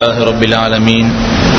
لله رب العالمين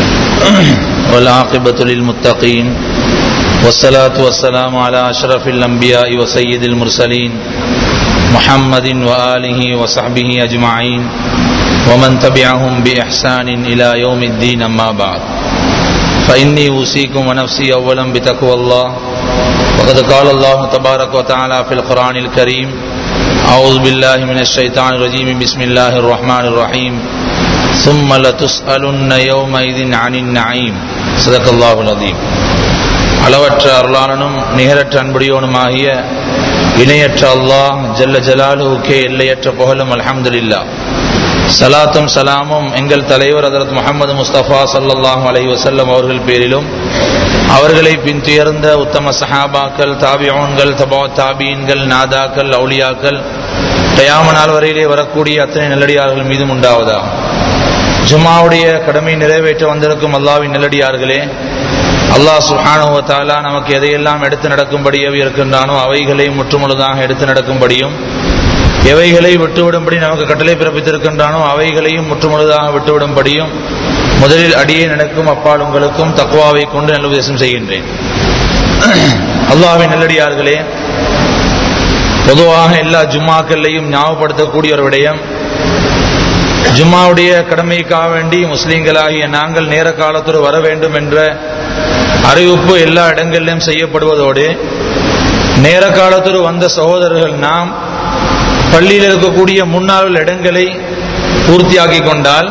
والعاقبة للمتقين والصلاة والسلام على أشرف الأنبياء وسيد المرسلين محمد وآله وصحبه أجمعين ومن تبعهم بإحسان إلى يوم الدين أما بعد فإني أوصيكم ونفسي أولا بتقوى الله وقد قال الله تبارك وتعالى في القرآن الكريم أعوذ بالله من الشيطان الرجيم بسم الله الرحمن الرحيم ثم لتسألن يومئذ عن النعيم صدق الله العظيم அளவற்ற அருளாளனும் நிகரற்ற அன்புடையோனுமாகிய இணையற்ற அல்லாஹ் ஜல்ல ஜலாலுக்கே எல்லையற்ற புகழும் அல்ஹம்துலில்லா சலாத்தும் சலாமும் எங்கள் தலைவர் அதரத் முகமது முஸ்தபா சல்லல்லாஹு அலைஹி வஸல்லம் அவர்கள் பேரிலும் அவர்களை பின்துயர்ந்த உத்தம சஹாபாக்கள் தாபியோன்கள் தபா தாபீன்கள் நாதாக்கள் அவுலியாக்கள் தயாம நாள் வரையிலே வரக்கூடிய அத்தனை நல்லடியார்கள் மீதும் உண்டாவதா ஜுமாவுடைய கடமை நிறைவேற்ற வந்திருக்கும் அல்லாவின் நல்லடியார்களே அல்லாஹ் சுஹானுவத்தாலா நமக்கு எதையெல்லாம் எடுத்து நடக்கும்படியவை இருக்கின்றானோ அவைகளை முற்றுமுழுதாக எடுத்து நடக்கும்படியும் எவைகளை விட்டுவிடும்படி நமக்கு கட்டளை பிறப்பித்திருக்கின்றானோ அவைகளையும் முற்றுமுழுதாக விட்டுவிடும்படியும் முதலில் அடியே நடக்கும் அப்பால் உங்களுக்கும் தக்குவாவை கொண்டு நல்ல உபதேசம் செய்கின்றேன் அல்லாவின் நல்லடியார்களே பொதுவாக எல்லா ஜும்மாக்கள்லையும் ஞாபகப்படுத்தக்கூடிய ஒரு விடயம் ஜும்மாவுடைய கடமைக்காக வேண்டி முஸ்லீம்களாகிய நாங்கள் நேர காலத்தோடு வர வேண்டும் என்ற அறிவிப்பு எல்லா இடங்களிலும் செய்யப்படுவதோடு நேர காலத்தோடு வந்த சகோதரர்கள் நாம் பள்ளியில் இருக்கக்கூடிய முன்னாள் இடங்களை பூர்த்தியாக்கி கொண்டால்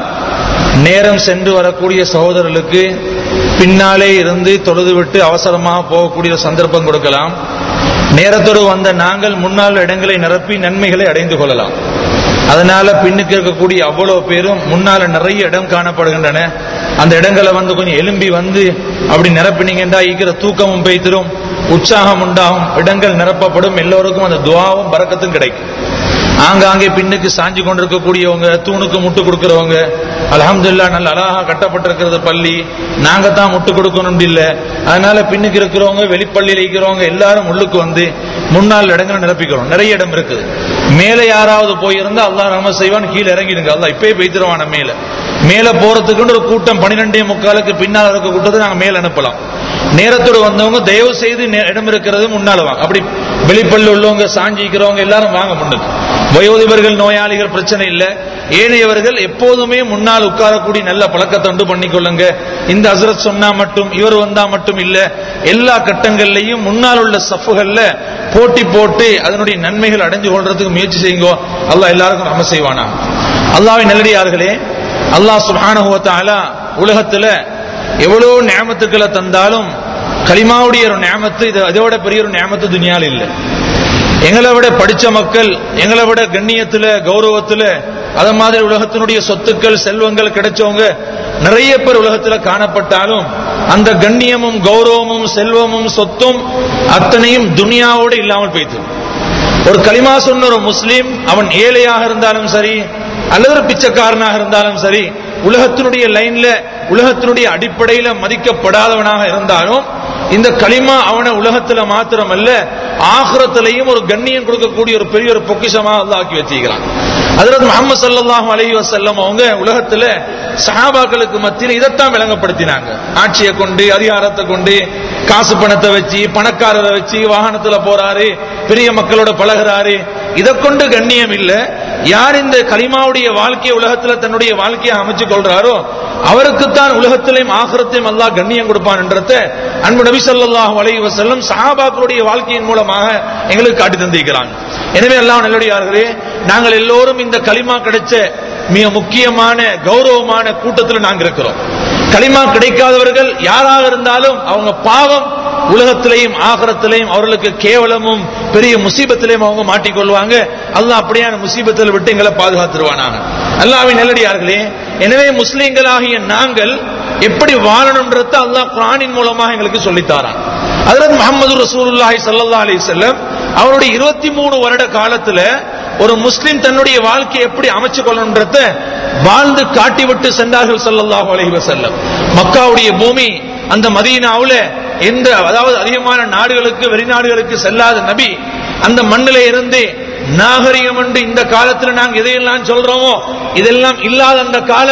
நேரம் சென்று வரக்கூடிய சகோதரர்களுக்கு பின்னாலே இருந்து தொழுதுவிட்டு அவசரமாக போகக்கூடிய சந்தர்ப்பம் கொடுக்கலாம் நேரத்தோடு வந்த நாங்கள் முன்னாள் இடங்களை நிரப்பி நன்மைகளை அடைந்து கொள்ளலாம் அதனால பின்னுக்கு இருக்கக்கூடிய அவ்வளவு பேரும் முன்னால நிறைய இடம் காணப்படுகின்றன அந்த இடங்களை வந்து கொஞ்சம் எலும்பி வந்து அப்படி நிரப்பினீங்கன்னா ஈக்கிற தூக்கமும் பெய்திரும் உற்சாகம் உண்டாகும் இடங்கள் நிரப்பப்படும் எல்லோருக்கும் அந்த துவாவும் பறக்கத்தும் கிடைக்கும் ஆங்காங்கே பின்னுக்கு சாஞ்சு கொண்டிருக்கக்கூடியவங்க தூணுக்கு முட்டு கொடுக்கறவங்க அலமதுல்லா நல்ல அழகா கட்டப்பட்டிருக்கிறது பள்ளி நாங்க தான் முட்டு கொடுக்கணும் இல்ல அதனால பின்னுக்கு இருக்கிறவங்க வெளிப்பள்ளியில் இருக்கிறவங்க எல்லாரும் உள்ளுக்கு வந்து முன்னாள் இடங்களை நிரப்பிக்கிறோம் நிறைய இடம் இருக்குது மேலே யாராவது போயிருந்தா அல்லா நம்ம செய்வான் கீழே இறங்கிடுங்க அல்லா இப்பயே பெய்திருவான மேல மேல போறதுக்குன்னு ஒரு கூட்டம் பன்னிரெண்டே முக்காலுக்கு பின்னால் இருக்க கூட்டத்தை நாங்க மேல அனுப்பலாம் நேரத்தோடு வந்தவங்க தயவு செய்து இடம் இருக்கிறது முன்னால வாங்க அப்படி வெளிப்பள்ளி உள்ளவங்க சாஞ்சிக்கிறவங்க எல்லாரும் வாங்க முன்னுக்கு வயோதிபர்கள் நோயாளிகள் பிரச்சனை இல்லை ஏனையவர்கள் எப்போதுமே முன்னால் உட்காரக்கூடிய நல்ல பழக்கத்தை உண்டு பண்ணிக்கொள்ளுங்க இந்த அசரத் சொன்னா மட்டும் இவர் வந்தா மட்டும் இல்ல எல்லா கட்டங்கள்லையும் முன்னால் உள்ள சஃப்புகள்ல போட்டி போட்டு அதனுடைய நன்மைகள் அடைஞ்சு கொள்றதுக்கு முயற்சி செய்யுங்க அல்லாஹ் எல்லாருக்கும் நம்ம செய்வானா அல்லாவின் நல்லடியார்களே அல்லாஹ் சுபானுவத்தால உலகத்துல எவ்வளவு நியமத்துக்களை தந்தாலும் களிமாவுடைய ஒரு நியமத்து இது அதோட பெரிய ஒரு நியமத்து துணியால் இல்லை எங்களை விட படிச்ச மக்கள் எங்களை விட கண்ணியத்துல கௌரவத்துல அத மாதிரி உலகத்தினுடைய சொத்துக்கள் செல்வங்கள் கிடைச்சவங்க நிறைய பேர் உலகத்துல காணப்பட்டாலும் அந்த கண்ணியமும் கௌரவமும் செல்வமும் சொத்தும் அத்தனையும் துனியாவோடு இல்லாமல் போய்த்து ஒரு களிமா சொன்ன ஒரு முஸ்லீம் அவன் ஏழையாக இருந்தாலும் சரி அல்லது ஒரு பிச்சைக்காரனாக இருந்தாலும் சரி உலகத்தினுடைய லைன்ல உலகத்தினுடைய அடிப்படையில மதிக்கப்படாதவனாக இருந்தாலும் இந்த களிமா அவனை உலகத்துல மாத்திரம் அல்ல ஆகுரத்திலையும் ஒரு கண்ணியம் கொடுக்கக்கூடிய ஒரு பெரிய ஒரு பொக்கிஷமாக அல்ல ஆக்கி வச்சிருக்கிறான் அதற்கு முகமது சல்லாஹூ அலி வசல்லம் அவங்க உலகத்துல சஹாபாக்களுக்கு மத்தியில் இதைத்தான் விளங்கப்படுத்தினாங்க ஆட்சியை கொண்டு அதிகாரத்தை கொண்டு காசு பணத்தை வச்சு பணக்காரரை வச்சு வாகனத்துல போறாரு பெரிய மக்களோட பழகிறாரு இதை கொண்டு கண்ணியம் இல்ல யார் இந்த கலிமாவுடைய வாழ்க்கையை உலகத்துல தன்னுடைய வாழ்க்கையை அமைச்சு கொள்றாரோ அவருக்குத்தான் உலகத்திலையும் ஆகரத்தையும் அல்லாஹ் கண்ணியம் கொடுப்பான் என்றத அன்பு நபி சொல்லாஹு அலைஹி வசல்லம் சஹாபாக்களுடைய வாழ்க்கையின் மூலமாக எங்களுக்கு காட்டி தந்திருக்கிறாங்க எனவே எல்லாம் நல்லடியார்களே நாங்கள் எல்லோரும் இந்த களிமா கிடைச்ச மிக முக்கியமான கௌரவமான கூட்டத்தில் நாங்கள் இருக்கிறோம் களிமா கிடைக்காதவர்கள் யாராக இருந்தாலும் அவங்க பாவம் உலகத்திலையும் ஆகரத்திலையும் அவர்களுக்கு கேவலமும் பெரிய முசீபத்திலையும் அவங்க மாட்டிக்கொள்வாங்க அல்லாஹ் அப்படியான முசீபத்தில் விட்டு எங்களை பாதுகாத்துருவானாங்க அல்லாவின் நல்லடியார்களே எனவே முஸ்லீம்களாகிய நாங்கள் எப்படி வாழணும்ன்றத அல்லாஹ் குரானின் மூலமாக எங்களுக்கு சொல்லித்தாரான் அதில் முகமது ரசூலுல்லாஹி சல்லா அலி செல்லம் அவருடைய இருபத்தி மூணு வருட காலத்துல ஒரு முஸ்லிம் தன்னுடைய வாழ்க்கையை எப்படி அமைச்சு கொள்ளணுன்றத வாழ்ந்து காட்டிவிட்டு சென்றார்கள் சல்லல்லாஹு அலைஹி வஸல்லம் மக்காவுடைய பூமி அந்த மதீனாவுல எந்த அதாவது அதிகமான நாடுகளுக்கு வெளிநாடுகளுக்கு செல்லாத நபி அந்த மண்ணில இருந்து நாகரிகம் என்று இந்த காலத்துல நாங்க எதையெல்லாம் சொல்றோமோ இதெல்லாம் இல்லாத அந்த காலம்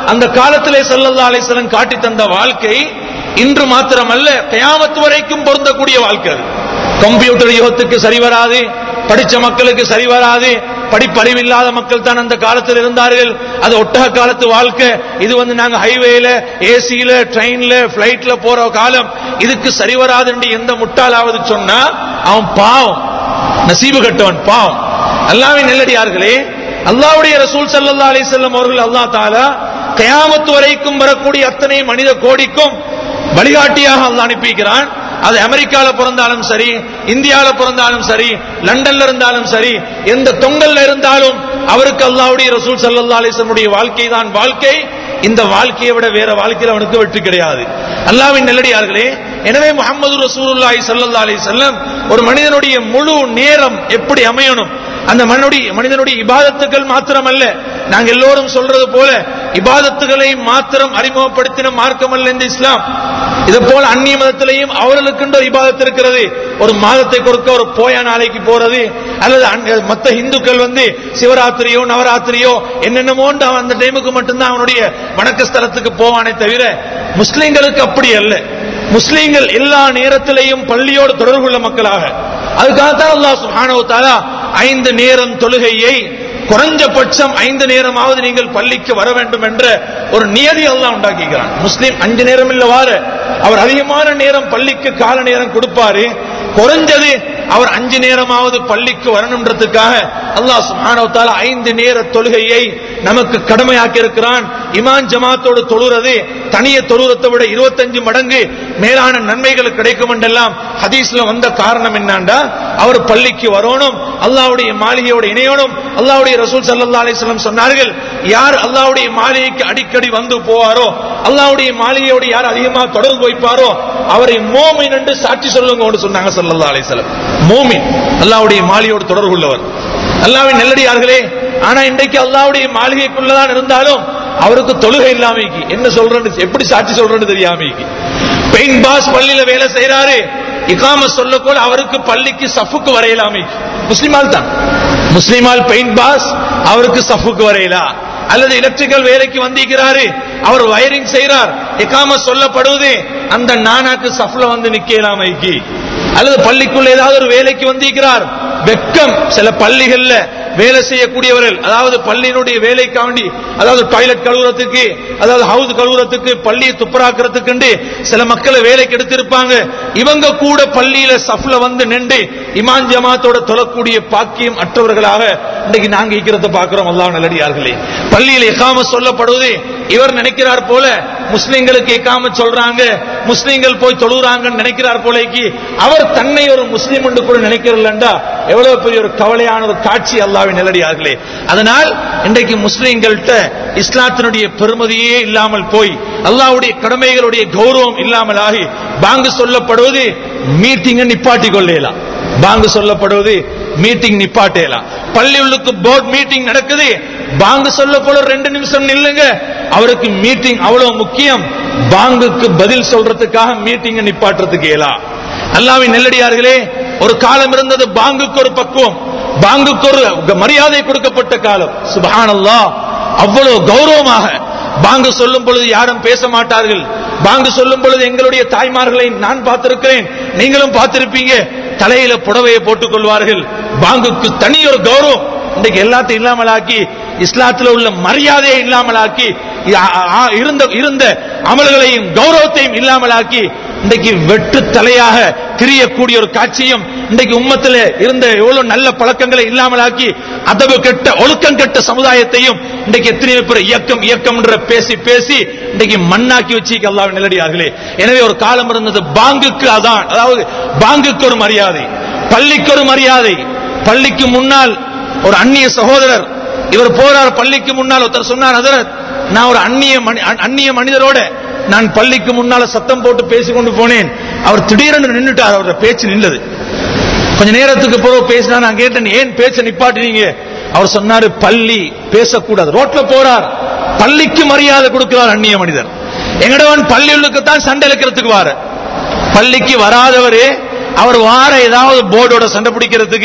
அந்த காலத்திலே ஸல்லல்லாஹு அலைஹி வஸல்லம் காட்டி தந்த வாழ்க்கை இன்று மாத்திரமல்ல கயாமத்து வரைக்கும் பொருந்தக்கூடிய வாழ்க்கை அது கம்ப்யூட்டர் யுகத்துக்கு சரி வராது படிச்ச மக்களுக்கு சரி வராது படிப்பறிவில்லாத மக்கள் தான் அந்த காலத்தில் இருந்தார்கள் அது ஒட்டக காலத்து வாழ்க்கை இது வந்து நாங்க ஹைவேல ஏசியில ட்ரெயின்ல பிளைட்ல போற காலம் இதுக்கு சரி வராது என்று எந்த முட்டாளாவது சொன்னா அவன் பாவம் நசீபு கட்டவன் பாவம் அல்லாவின் நெல்லடியார்களே அல்லாவுடைய ரசூல் ஸல்லல்லாஹு அலைஹி வஸல்லம் அவர்கள் அல்லாஹ் தாலா கயாமத்து வரைக்கும் வரக்கூடிய அத்தனை மனித கோடிக்கும் வழிகாட்டியாக அல்லாஹ் அனுப்பிக்கிறான் அது அமெரிக்கால பிறந்தாலும் சரி இந்தியால பிறந்தாலும் சரி லண்டன்ல இருந்தாலும் சரி எந்த தொங்கல்ல இருந்தாலும் அவருக்கு அல்லாஹ்வுடைய ரசூல் ஸல்லல்லாஹு அலைஹி வஸல்லம் வாழ்க்கை தான் வாழ்க்கை இந்த வாழ்க்கையை விட வேற வாழ்க்கையில் அவனுக்கு வெற்றி கிடையாது அல்லாவின் நெல்லடியார்களே எனவே முகமது ரசூலுல்லாஹி ஸல்லல்லாஹு அலைஹி வஸல்லம் ஒரு மனிதனுடைய முழு நேரம் எப்படி அமையணும் அந்த மனிதனுடைய மனிதனுடைய இபாதத்துகள் மாத்திரமல்ல நாங்க எல்லோரும் சொல்றது போல இபாதத்துகளை மாத்திரம் அறிமுகப்படுத்தின மார்க்கம் அல்ல இந்த இஸ்லாம் இது போல அந்நிய மதத்திலையும் அவர்களுக்கு ஒரு இபாதத்து இருக்கிறது ஒரு மாதத்தை கொடுக்க ஒரு போயா நாளைக்கு போறது அல்லது அந்நிய- மத்த இந்துக்கள் வந்து சிவராத்திரியோ நவராத்திரியோ என்னென்னமோண்டு அவன் அந்த டைமுக்கு மட்டும்தான் அவனுடைய வணக்க ஸ்தலத்துக்கு போவானே தவிர முஸ்லிம்களுக்கு அப்படி அல்ல முஸ்லிம்கள் எல்லா நேரத்திலையும் பள்ளியோடு தொடர்புள்ள மக்களாக அதுக்காகத்தான் அல்லாஹ் சுப்ஹானஹு வ தஆலா ஐந்து நேரம் தொழுகையை குறைஞ்சபட்சம் ஐந்து நேரமாவது நீங்கள் பள்ளிக்கு வர வேண்டும் என்ற ஒரு நியதி அல்லாஹ் உண்டாக்கிக்கிறான் முஸ்லிம் அஞ்சு நேரம் இல்ல வார அவர் அதிகமான நேரம் பள்ளிக்கு கால நேரம் கொடுப்பாரு குறைஞ்சது அவர் அஞ்சு நேரமாவது பள்ளிக்கு வரணுன்றதுக்காக அல்லாஹ் சுப்ஹானஹு வ தஆலா ஐந்து நேர தொழுகையை நமக்கு கடமையாக்கி இருக்கிறான் இமான் ஜமாத்தோடு தொழுறது தனிய தொழுறத்தை விட 25 மடங்கு மேலான நன்மைகள் கிடைக்கும் என்றெல்லாம் ஹதீஸ்ல வந்த காரணம் என்னண்டா அவர் பள்ளிக்கு வரணும் அல்லாஹ்வுடைய மாளிகையோடு இணையணும் அல்லாஹ்வுடைய ரசூல் ஸல்லல்லாஹு அலைஹி வஸல்லம் சொன்னார்கள் யார் அல்லாஹ்வுடைய மாளிகைக்கு அடிக்கடி வந்து போவாரோ அல்லாஹ்வுடைய மாளிகையோடு யார் அதிகமா தொடர்பு வைப்பாரோ அவரை மோமின் என்று சாட்சி சொல்லுங்க சொன்னாங்க ஸல்லல்லாஹு அலைஹி வஸல்லம் மோமின் அல்லாஹ்வுடைய மாளிகையோடு தொடர்பு உள்ளவர் அல்லாஹ்வின் நல்லடியார்களே ஆனா இன்றைக்கு அல்லாஹ்வுடைய மாளிகைக்குள்ளதான் இருந்தாலும் அவருக்கு தொழுகை இல்லாமைக்கு என்ன சொல்றேன்னு எப்படி சாட்சி சொல்றேன்னு தெரியாமைக்கு பெயின் பாஸ் பள்ளியில வேலை செய்யறாரு இகாம சொல்லக்கோள் அவருக்கு பள்ளிக்கு சஃபுக்கு வரையலாமைக்கு முஸ்லிமால் தான் முஸ்லிமால் பெயின் பாஸ் அவருக்கு சஃபுக்கு வரையலா அல்லது எலக்ட்ரிக்கல் வேலைக்கு வந்திருக்கிறாரு அவர் வயரிங் செய்யறார் இகாம சொல்லப்படுவது அந்த நானாக்கு சஃப்ல வந்து நிக்கலாமைக்கு அல்லது பள்ளிக்குள்ள ஏதாவது ஒரு வேலைக்கு வந்திருக்கிறார் வெக்கம் சில பள்ளிகள்ல வேலை செய்யக்கூடியவர்கள் அதாவது பள்ளியினுடைய வேலைக்காண்டி அதாவது டாய்லெட் கழுவுறதுக்கு அதாவது ஹவுஸ் கழுவுறதுக்கு பள்ளியை துப்புராக்குறதுக்கு சில மக்களை வேலைக்கு எடுத்திருப்பாங்க இவங்க கூட பள்ளியில சஃப்ல வந்து நின்று இமான் ஜமாத்தோட தொழக்கூடிய பாக்கியம் அற்றவர்களாக இன்னைக்கு நாங்க இருக்கிறத பார்க்கிறோம் அல்லாஹ் நல்லடியார்களே பள்ளியில் எக்காம சொல்லப்படுவது இவர் நினைக்கிறார் போல முஸ்லிம்களுக்கு எக்காம சொல்றாங்க முஸ்லிம்கள் போய் தொழுறாங்கன்னு நினைக்கிறார் போலேக்கு அவர் தன்னை ஒரு முஸ்லிம் என்று கூட நினைக்கிறல்லண்டா எவ்வளவு பெரிய ஒரு கவலையான ஒரு காட்சி அல்லாவின் நிலடியார்களே அதனால் இன்றைக்கு முஸ்லிம்கள்ட்ட இஸ்லாத்தினுடைய பெருமதியே இல்லாமல் போய் அல்லாஹ்வுடைய கடமைகளுடைய கௌரவம் இல்லாமல் ஆகி பாங்கு சொல்லப்படுவது மீட்டிங்க நிப்பாட்டி கொள்ளலாம் பாங்கு சொல்லப்படுவது மீட்டிங் நிப்பாட்டேலாம் பள்ளி உள்ளுக்கு போர்ட் மீட்டிங் நடக்குது பாங்கு சொல்ல போல ரெண்டு நிமிஷம் நில்லுங்க அவருக்கு மீட்டிங் அவ்வளவு முக்கியம் பாங்குக்கு பதில் சொல்றதுக்காக மீட்டிங்க நிப்பாட்டுறதுக்கு இயலா அல்லாவின் நெல்லடியார்களே ஒரு காலம் இருந்தது பாங்குக்கு ஒரு பக்குவம் பாங்குக்கு ஒரு மரியாதை கொடுக்கப்பட்ட காலம் சுபஹானல்லாஹ் அவ்வளவு கௌரவமாக பாங்கு சொல்லும் பொழுது யாரும் பேச மாட்டார்கள் பாங்கு சொல்லும் பொழுது எங்களுடைய தாய்மார்களை நான் பார்த்திருக்கிறேன் நீங்களும் பார்த்திருப்பீங்க தலையில புடவையை போட்டுக் கொள்வார்கள் பாங்குக்கு தனி ஒரு கௌரவம் இன்றைக்கு எல்லாத்தையும் இல்லாமலாக்கி இஸ்லாத்துல உள்ள மரியாதையை இல்லாமலாக்கி ஆ- ஆ- இருந்த இருந்த அமல்களையும் கௌரவத்தையும் இல்லாமலாக்கி இன்றைக்கு வெட்டு தலையாக திரியக்கூடிய ஒரு காட்சியும் இன்றைக்கு உம்மத்துல இருந்த எவ்வளவு நல்ல பழக்கங்களை இல்லாமலாக்கி அதவு கெட்ட ஒழுக்கம் கெட்ட சமுதாயத்தையும் இன்றைக்கு எத்தனையோ பேர் இயக்கம் இயக்கம் என்ற பேசி பேசி இன்றைக்கு மண்ணாக்கி வச்சு அல்லாஹ் நிலடியார்களே எனவே ஒரு காலம் இருந்தது பாங்குக்கு அதான் அதாவது பாங்குக்கு ஒரு மரியாதை பள்ளிக்கு ஒரு மரியாதை பள்ளிக்கு முன்னால் ஒரு அந்நிய சகோதரர் இவர் போறார் பள்ளிக்கு முன்னால் ஒருத்தர் சொன்னார் ஹதரத் நான் ஒரு அந்நிய மனி- அ- அந்நிய மனிதரோட நான் பள்ளிக்கு முன்னால சத்தம் போட்டு பேசிக்கொண்டு போனேன் அவர் திடீரென்று நின்னுட்டார் அவரோட பேச்சு நின்றது கொஞ்ச நேரத்துக்கு பிறகு பேசினா நான் கேட்டேன் ஏன் பேச்ச நிப்பாட்டினீங்க அவர் சொன்னாரு பள்ளி பேசக்கூடாது ரோட்ல போறார் பள்ளிக்கு மரியாதை கொடுக்கிறார் அந்நிய மனிதர் எங்கடவன் பள்ளிகளுக்கு தான் சண்டை இழுக்கிறதுக்கு வார பள்ளிக்கு வராதவரே அவர் வார ஏதாவது போர்டோட சண்டை பிடிக்கிறதுக்கு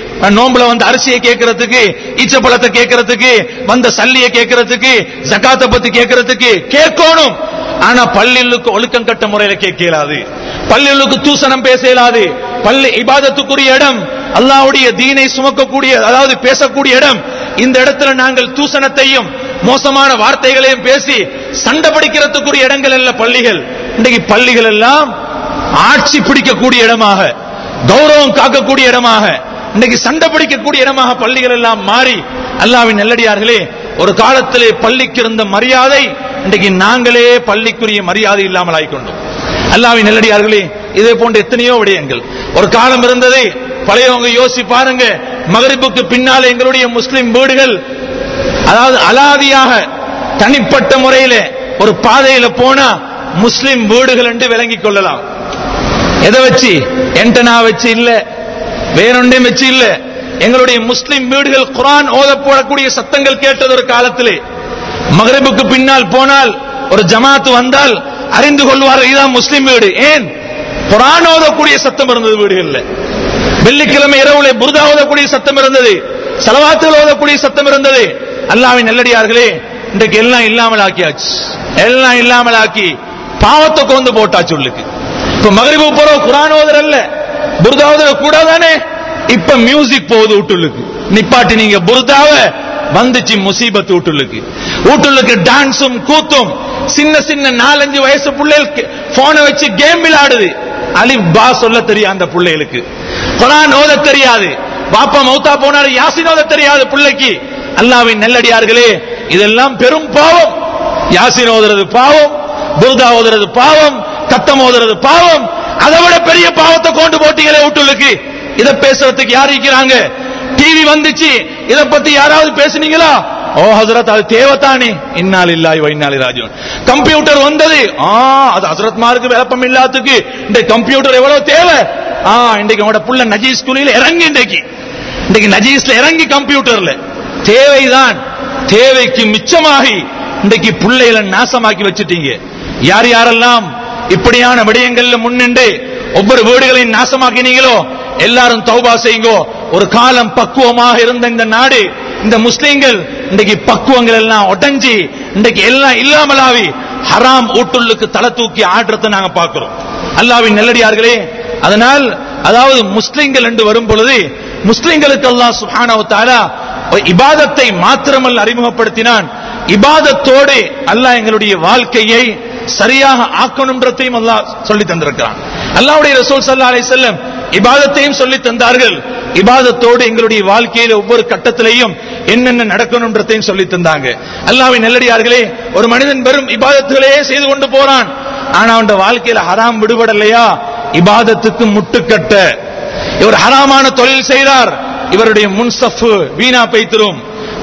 நோம்புல வந்த அரிசியை கேட்கறதுக்கு ஈச்சப்பழத்தை கேட்கறதுக்கு வந்த சல்லியை கேட்கறதுக்கு ஜக்காத்தை பத்தி கேட்கறதுக்கு கேட்கணும் ஆனா பள்ளிகளுக்கு ஒழுக்கம் கட்ட முறையில கேட்க இயலாது பள்ளிகளுக்கு தூசணம் பேச இயலாது பள்ளி இபாதத்துக்குரிய இடம் அல்லாஹ்வுடைய தீனை சுமக்கக்கூடிய அதாவது பேசக்கூடிய இடம் இந்த இடத்துல நாங்கள் தூசணத்தையும் மோசமான வார்த்தைகளையும் பேசி சண்டை பிடிக்கிறதுக்குரிய இடங்கள் அல்ல பள்ளிகள் இன்னைக்கு பள்ளிகள் எல்லாம் ஆட்சி பிடிக்கக்கூடிய இடமாக கௌரவம் காக்கக்கூடிய இடமாக இன்னைக்கு சண்டை பிடிக்கக்கூடிய இடமாக பள்ளிகள் எல்லாம் மாறி அல்லாவின் நெல்லடியார்களே ஒரு காலத்திலே பள்ளிக்கு இருந்த மரியாதை இன்றைக்கு நாங்களே பள்ளிக்குரிய மரியாதை இல்லாமல் ஆகிக்கொண்டோம் அல்லாவின் நெல்லடியார்களே இதே போன்ற எத்தனையோ விடயங்கள் ஒரு காலம் இருந்தது பழையவங்க யோசி பாருங்க மகரிப்புக்கு பின்னாலே எங்களுடைய முஸ்லிம் வீடுகள் அதாவது அலாதியாக தனிப்பட்ட முறையில ஒரு பாதையில போனா முஸ்லிம் வீடுகள் என்று விளங்கிக் கொள்ளலாம் எதை வச்சு என்டனா வச்சு இல்ல வேறொன்றையும் வச்சு இல்ல எங்களுடைய முஸ்லிம் வீடுகள் குரான் ஓதப்படக்கூடிய சத்தங்கள் கேட்டது ஒரு காலத்திலே மகரிபுக்கு பின்னால் போனால் ஒரு ஜமாத்து வந்தால் அறிந்து கொள்வார்கள் இதுதான் முஸ்லிம் வீடு ஏன் குரான் ஓதக்கூடிய சத்தம் இருந்தது வீடுகள்ல வெள்ளிக்கிழமை இரவுல புருதா ஓதக்கூடிய சத்தம் இருந்தது செலவாத்துகள் ஓதக்கூடிய சத்தம் இருந்தது அல்லாவின் நெல்லடியார்களே இன்றைக்கு எல்லாம் இல்லாமல் ஆக்கியாச்சு எல்லாம் இல்லாமல் ஆக்கி பாவத்தை கொண்டு போட்டாச்சு உள்ளுக்கு இப்ப மகரிபு போற குரான் ஓதர் அல்ல புருதா ஓதர கூடாதானே இப்ப மியூசிக் போகுது வீட்டுள்ளுக்கு நிப்பாட்டி நீங்க புருதாவ வந்துச்சு முசீபத்து வீட்டுள்ளுக்கு வீட்டுள்ளுக்கு டான்ஸும் கூத்தும் சின்ன சின்ன நாலஞ்சு வயசு பிள்ளைகளுக்கு போனை வச்சு கேம் விளையாடுது அலிப் பா சொல்ல தெரியும் அந்த பிள்ளைகளுக்கு குரான் ஓத தெரியாது பாப்பா மௌத்தா போனாரு யாசின் ஓத தெரியாது பிள்ளைக்கு அல்லாவின் நெல்லடியார்களே இதெல்லாம் பெரும் பாவம் யாசின் ஓதுறது பாவம் புர்தா ஓதுறது பாவம் கத்தம் ஓதுறது பாவம் அதை விட பெரிய பாவத்தை கொண்டு போட்டீங்களே வீட்டுள்ளுக்கு இத பேசுறதுக்கு யார் இருக்கிறாங்க டிவி வந்துச்சு இத பத்தி யாராவது பேசுனீங்களா ஓ ஹசரத் அது தேவத்தானே இன்னால் இல்லாய் வைநாளி ராஜன் கம்ப்யூட்டர் வந்தது ஆ அது ஹசரத் மாருக்கு விளப்பம் இல்லாததுக்கு இந்த கம்ப்யூட்டர் எவ்வளவு தேவை ஆ இன்றைக்கு உங்களோட புள்ள நஜீஸ் குழியில இறங்கி இன்றைக்கு இன்றைக்கு நஜீஸ்ல இறங்கி கம்ப்யூட்டர்ல தேவைதான் தேவைக்கு மிச்சமாகி இன்றைக்கு பிள்ளைகளை நாசமாக்கி வச்சுட்டீங்க யார் யாரெல்லாம் இப்படியான விடயங்கள்ல முன்னின்று ஒவ்வொரு வீடுகளையும் நாசமாக்கினீங்களோ எல்லாரும் தௌபா செய்யுங்கோ ஒரு காலம் பக்குவமாக இருந்த இந்த நாடு இந்த முஸ்லீம்கள் இன்றைக்கு பக்குவங்கள் எல்லாம் உடஞ்சி இன்றைக்கு எல்லாம் இல்லாமலாவி ஹராம் ஊட்டுள்ளுக்கு தலை தூக்கி ஆடுறதை நாங்க பார்க்கிறோம் அல்லாவின் நெல்லடியார்களே அதனால் அதாவது முஸ்லிம்கள் என்று வரும் பொழுது முஸ்லிம்களுக்கு அல்லாஹ் சுஹானவ தாலா இபாதத்தை மாத்திரமல்ல அறிமுகப்படுத்தினான் இபாதத்தோடு அல்லாஹ் எங்களுடைய வாழ்க்கையை சரியாக ஆக்கணும்ன்றதையும் அல்லாஹ் சொல்லி தந்திருக்கிறான் அல்லாஹ்வுடைய ரசூல் ஸல்லல்லாஹு அலைஹி வஸல்லம் இபாதத்தையும் சொல்லி தந்தார்கள் இபாதத்தோடு எங்களுடைய வாழ்க்கையில ஒவ்வொரு கட்டத்திலையும் என்னென்ன நடக்கணும்ன்றதையும் சொல்லி தந்தாங்க அல்லாஹ்வின் நெல்லடியார்களே ஒரு மனிதன் வெறும் இபாதத்துகளையே செய்து கொண்டு போறான் ஆனா அவன் வாழ்க்கையில ஹராம் விடுபடலையா இபாதத்துக்கு முட்டுக்கட்ட இவர் ஹராமான தொழில் செய்கிறார் இவருடைய முன்சஃப் வீணா பைத்திரும்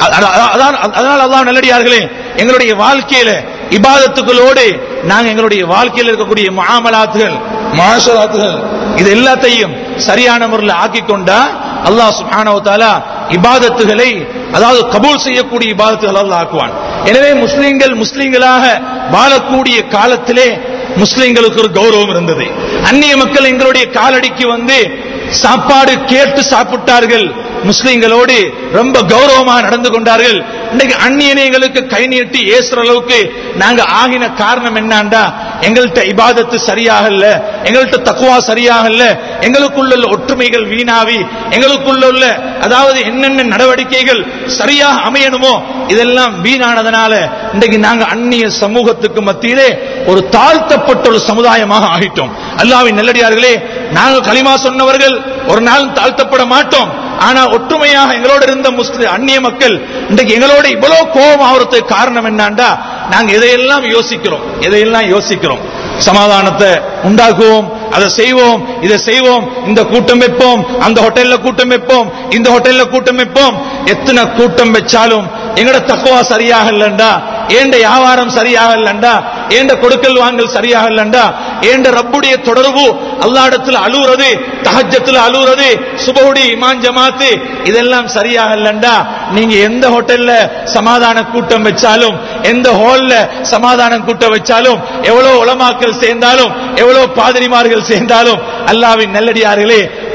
அதனால் அல்லாஹ் நல்லடியார்களே எங்களுடைய வாழ்க்கையில இபாதத்துகளோடு நாங்க எங்களுடைய வாழ்க்கையில் இருக்கக்கூடிய மாமலாத்துகள் மாஷராத்துகள் இது எல்லாத்தையும் சரியான முறையில் ஆக்கி கொண்டா அல்லாஹ் சுப்ஹானஹு தஆலா இபாதத்துகளை அதாவது கபூல் செய்யக்கூடிய இபாதத்துகள் அல்லாஹ் ஆக்குவான் எனவே முஸ்லிம்கள் முஸ்லிம்களாக வாழக்கூடிய காலத்திலே முஸ்லிம்களுக்கு ஒரு கௌரவம் இருந்தது அந்நிய மக்கள் எங்களுடைய காலடிக்கு வந்து சாப்பாடு கேட்டு சாப்பிட்டார்கள் முஸ்லிம்களோடு ரொம்ப கௌரவமா நடந்து கொண்டார்கள் இன்னைக்கு அந்நியனைகளுக்கு கை நீட்டி ஏசுற அளவுக்கு நாங்க ஆகின காரணம் என்னண்டா எங்கள்கிட்ட இபாதத்து சரியாக இல்ல எங்கள்கிட்ட தக்குவா சரியாக இல்ல எங்களுக்குள்ள உள்ள ஒற்றுமைகள் வீணாவி எங்களுக்குள்ள உள்ள அதாவது என்னென்ன நடவடிக்கைகள் சரியாக அமையணுமோ இதெல்லாம் வீணானதுனால இன்றைக்கு நாங்க அந்நிய சமூகத்துக்கு மத்தியிலே ஒரு தாழ்த்தப்பட்ட ஒரு சமுதாயமாக ஆகிட்டோம் அல்லாவின் நெல்லடியார்களே நாங்க களிமா சொன்னவர்கள் ஒரு நாள் தாழ்த்தப்பட மாட்டோம் ஆனா ஒற்றுமையாக எங்களோட இருந்த முஸ்லிம் அந்நிய மக்கள் இன்றைக்கு எங்களோட இவ்வளவு கோபம் ஆகிறதுக்கு காரணம் என்னண்டா நாங்க எதையெல்லாம் யோசிக்கிறோம் எதையெல்லாம் யோசிக்கிறோம் சமாதானத்தை உண்டாக்குவோம் அதை செய்வோம் இதை செய்வோம் இந்த கூட்டம் வைப்போம் அந்த ஹோட்டல்ல கூட்டம் வைப்போம் இந்த ஹோட்டல்ல கூட்டம் வைப்போம் எத்தனை கூட்டம் வச்சாலும் எங்கட தக்குவா சரியாக இல்லண்டா ஏண்ட வியாபாரம் சரியாக இல்லண்டா ஏண்ட கொடுக்கல் வாங்கல் சரியாக இல்லண்டா ஏண்ட ரப்புடைய தொடர்பு அல்லாடத்துல அழுவுறது தஹஜத்துல அழுவுறது சுபகுடி இமான் ஜமாத்து இதெல்லாம் சரியாக இல்லண்டா நீங்க எந்த ஹோட்டல்ல சமாதான கூட்டம் வச்சாலும் எந்த ஹால்ல சமாதான கூட்டம் வச்சாலும் எவ்வளவு உலமாக்கள் சேர்ந்தாலும் எவ்வளவு பாதிரிமார்கள் சேர்ந்தாலும் அல்லாவின் நல்லடியார்களே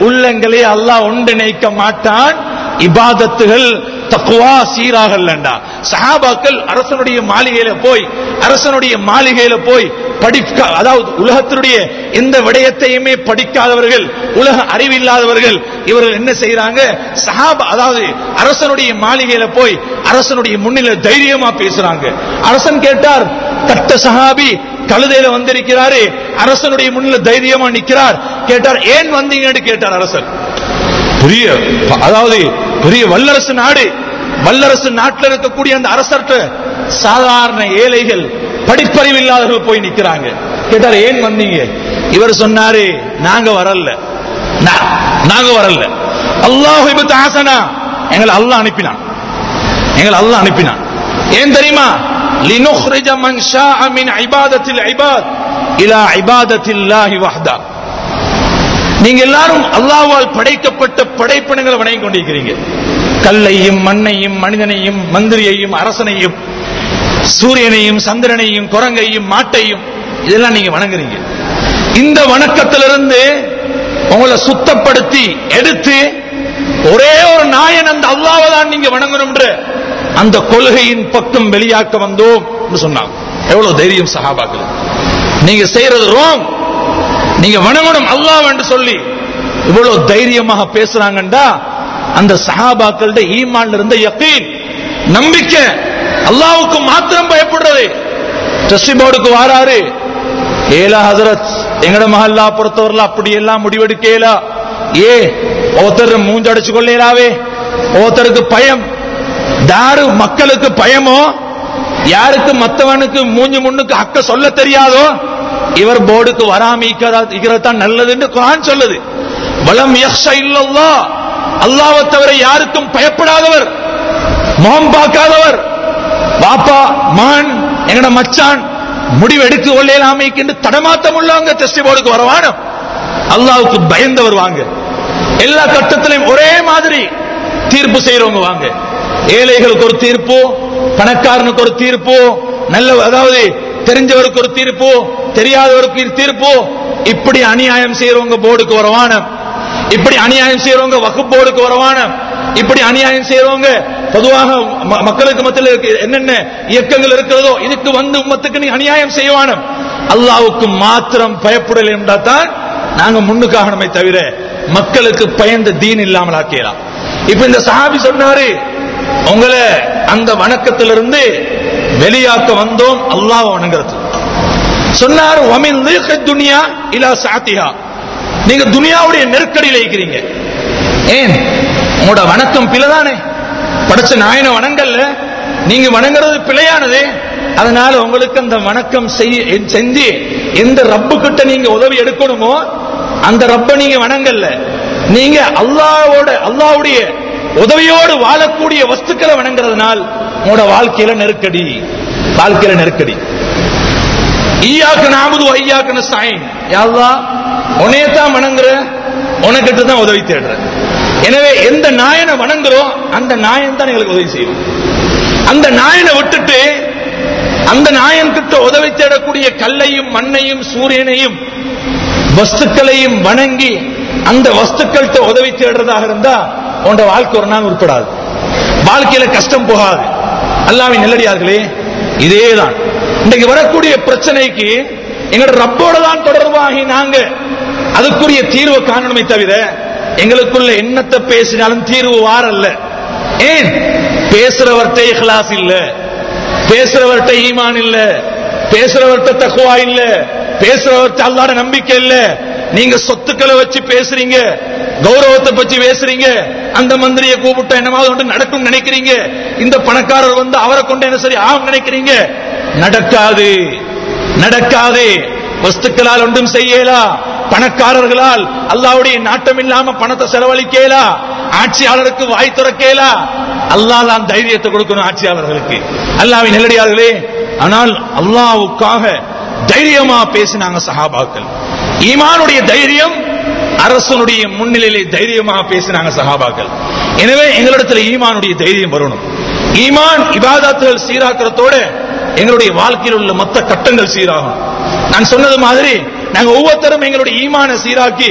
உள்ளங்களே அல்லாஹ் ஒன்றிணைக்க மாட்டான் இபாதத்துகள் தக்குவா சீராகல்லண்டா சஹாபாக்கள் அரசனுடைய மாளிகையில போய் அரசனுடைய மாளிகையில போய் படிக்க அதாவது உலகத்தினுடைய எந்த விடயத்தையுமே படிக்காதவர்கள் உலக அறிவில்லாதவர்கள் இவர்கள் என்ன செய்யறாங்க சஹாபா அதாவது அரசனுடைய மாளிகையில போய் அரசனுடைய முன்னில தைரியமா பேசுறாங்க அரசன் கேட்டார் கட்ட சஹாபி கழுதையில வந்திருக்கிறாரு அரசனுடைய முன்னில தைரியமா நிக்கிறார் கேட்டார் ஏன் வந்தீங்கன்னு கேட்டார் அரசன் பெரிய அதாவது பெரிய வல்லரசு நாடு வல்லரசு நாட்டில் இருக்கக்கூடிய அந்த அரசர்கிட்ட சாதாரண ஏழைகள் படிப்பறிவு இல்லாதவர்கள் போய் நிக்கிறாங்க கேட்டார் ஏன் வந்தீங்க இவர் சொன்னாரு நாங்க வரல நா- நாங்க வரல அல்லாஹ் இபத்து ஆசனா எங்களை அல்லாஹ் அனுப்பினான் எங்களை அல்லாஹ் அனுப்பினான் ஏன் தெரியுமா லினுஹ்ரிஜ மன் ஷாஅ மின் இபாதத்தில் இபாத் இலா இபாதத்தில்லாஹி வஹ்தா நீங்க எல்லாரும் அல்லாஹ்வால் படைக்கப்பட்ட படைப்பினங்களை வணங்கி கொண்டிருக்கிறீங்க கல்லையும் மண்ணையும் மனிதனையும் மந்திரியையும் அரசனையும் சூரியனையும் சந்திரனையும் குரங்கையும் மாட்டையும் இதெல்லாம் நீங்க வணங்குறீங்க இந்த வணக்கத்திலிருந்து உங்களை சுத்தப்படுத்தி எடுத்து ஒரே ஒரு நாயன் அந்த அல்லாவை தான் நீங்க வணங்கணும்ன்ற அந்த கொள்கையின் பக்கம் வெளியாக்க வந்தோம் என்று சொன்னாங்க எவ்வளவு தைரியம் சஹாபாக்கள் நீங்க செய்யறது ரோங் நீங்க வணங்கணும் அல்லாஹ் என்று சொல்லி இவ்வளவு தைரியமாக பேசுறாங்கண்டா அந்த சஹாபாக்കളുடைய ஈமான்ல இருந்த யக்கீன் நம்பிக்கை அல்லாஹ்வுக்கு மாத்திரம் பயப்படுறது ட்ரஸ்டி போர்டுக்கு வாராரு ஏலா ஹசரத் எங்கட மஹல்லா பொறுத்தவரையில் அப்படி எல்லாம் முடிவெடுக்கலா ஏ ஒருத்தர் மூஞ்சடைச்சு கொள்ளேலாவே ஒருத்தருக்கு பயம் யாரு மக்களுக்கு பயமோ யாருக்கு மத்தவனுக்கு மூஞ்சி முன்னுக்கு அக்க சொல்ல தெரியாதோ இவர் போர்டுக்கு வராம தான் நல்லதுன்னு குரான் சொல்லுது வலம் யக்ஷ இல்லல்லா அல்லாஹ்வை தவிர யாருக்கும் பயப்படாதவர் முகம் பார்க்காதவர் பாப்பா மகன் எங்கட மச்சான் முடிவு எடுக்க கொள்ளலாமைக்கு தடமாத்தம் உள்ளவங்க டெஸ்டி போர்டுக்கு வரவானம் அல்லாவுக்கு பயந்தவர் வாங்க எல்லா கட்டத்திலையும் ஒரே மாதிரி தீர்ப்பு செய்யறவங்க வாங்க ஏழைகளுக்கு ஒரு தீர்ப்பு பணக்காரனுக்கு ஒரு தீர்ப்பு நல்ல அதாவது தெரிஞ்சவருக்கு ஒரு தீர்ப்பு தெரியாதவருக்கு ஒரு தீர்ப்பு இப்படி அநியாயம் செய்யறவங்க போர்டுக்கு வரவானம் இப்படி அநியாயம் செய்யறவங்க வகுப்பு போர்டுக்கு வரவானம் இப்படி அநியாயம் செய்யறவங்க பொதுவாக ம- மக்களுக்கு மத்தியில் இருக்க- என்னென்ன இயக்கங்கள் இருக்கிறதோ இதுக்கு வந்து உம்மத்துக்கு நீ அநியாயம் செய்வானம் அல்லாவுக்கு மாத்திரம் பயப்படலை என்றா தான் நாங்க முன்னுக்காகணுமே தவிர மக்களுக்கு பயந்த தீன் இல்லாமல் ஆக்கலாம் இப்ப இந்த சஹாபி சொன்னாரு உங்களை அந்த வணக்கத்திலிருந்து வெளியாக்க வந்தோம் அல்லாஹ் வணங்குறது சொன்னார் வமின் லீக துனியா இலா சாத்திஹா நீங்க துனியாவுடைய நெருக்கடியில் இருக்கிறீங்க ஏன் உங்களோட வணக்கம் பிழைதானே படைச்ச நாயனை வணங்கல்ல நீங்க வணங்குறது பிழையானது அதனால உங்களுக்கு அந்த வணக்கம் செய்ய செஞ்சு எந்த ரப்பு கிட்ட நீங்க உதவி எடுக்கணுமோ அந்த ரப்ப நீங்க வணங்கல்ல நீங்க அல்லாவோட அல்லாவுடைய உதவியோடு வாழக்கூடிய வஸ்துக்களை வணங்குறதுனால் உங்களோட வாழ்க்கையில நெருக்கடி வாழ்க்கையில நெருக்கடி ஈயாக்கு நாமுது ஐயாக்கு நஸ்தாயின் யாழ்லா உன்னைய தான் வணங்குற உனக்கிட்ட தான் உதவி தேடுற எனவே எந்த நாயனை வணங்குறோம் அந்த நாயன் தான் எங்களுக்கு உதவி செய்யும் அந்த நாயனை விட்டுட்டு அந்த நாயன் கிட்ட உதவி தேடக்கூடிய கல்லையும் மண்ணையும் சூரியனையும் வஸ்துக்களையும் வணங்கி அந்த வஸ்துக்கள்கிட்ட உதவி தேடுறதாக இருந்தா உன்னோட வாழ்க்கை ஒரு நாள் உட்படாது வாழ்க்கையில கஷ்டம் போகாது அல்லாவின் நெல்லடியார்களே இதேதான் இன்றைக்கு வரக்கூடிய பிரச்சனைக்கு எங்களோட ரப்போட தான் தொடர்பாகி நாங்க அதுக்குரிய தீர்வை காணணுமே தவிர எங்களுக்குள்ள என்னத்தை பேசினாலும் தீர்வு வாரல்ல ஏன் பேசுறவர்கிட்ட இஹ்லாஸ் இல்ல பேசுறவர்கிட்ட ஈமான் இல்ல பேசுறவர்கிட்ட தக்குவா இல்ல பேசுறவர்கிட்ட அல்லாட நம்பிக்கை இல்ல நீங்க சொத்துக்களை வச்சு பேசுறீங்க கௌரவத்தை பத்தி பேசுறீங்க அந்த மந்திரியை கூப்பிட்டா என்னமாவது ஒன்று நடக்கும் நினைக்கிறீங்க இந்த பணக்காரர் வந்து அவரை கொண்டு என்ன சரி ஆகும் நினைக்கிறீங்க நடக்காது நடக்காது வஸ்துக்களால் ஒன்றும் செய்யலா பணக்காரர்களால் அல்லாவுடைய நாட்டம் இல்லாம பணத்தை செலவழிக்கலா ஆட்சியாளருக்கு வாய் துறக்கலா அல்லாஹ் தான் தைரியத்தை கொடுக்கணும் ஆட்சியாளர்களுக்கு அல்லாவின் நெல்லடியார்களே ஆனால் அல்லாவுக்காக தைரியமா பேசினாங்க சஹாபாக்கள் ஈமானுடைய தைரியம் அரசனுடைய முன்னிலையிலே தைரியமாக பேசினாங்க சஹாபாக்கள் எனவே எங்களிடத்தில் ஈமானுடைய தைரியம் வரணும் ஈமான் இபாதத்துகள் சீராக்கிறதோட எங்களுடைய வாழ்க்கையில் உள்ள மொத்த கட்டங்கள் சீராகும் நான் சொன்னது மாதிரி நாங்க ஒவ்வொருத்தரும் எங்களுடைய ஈமான சீராக்கி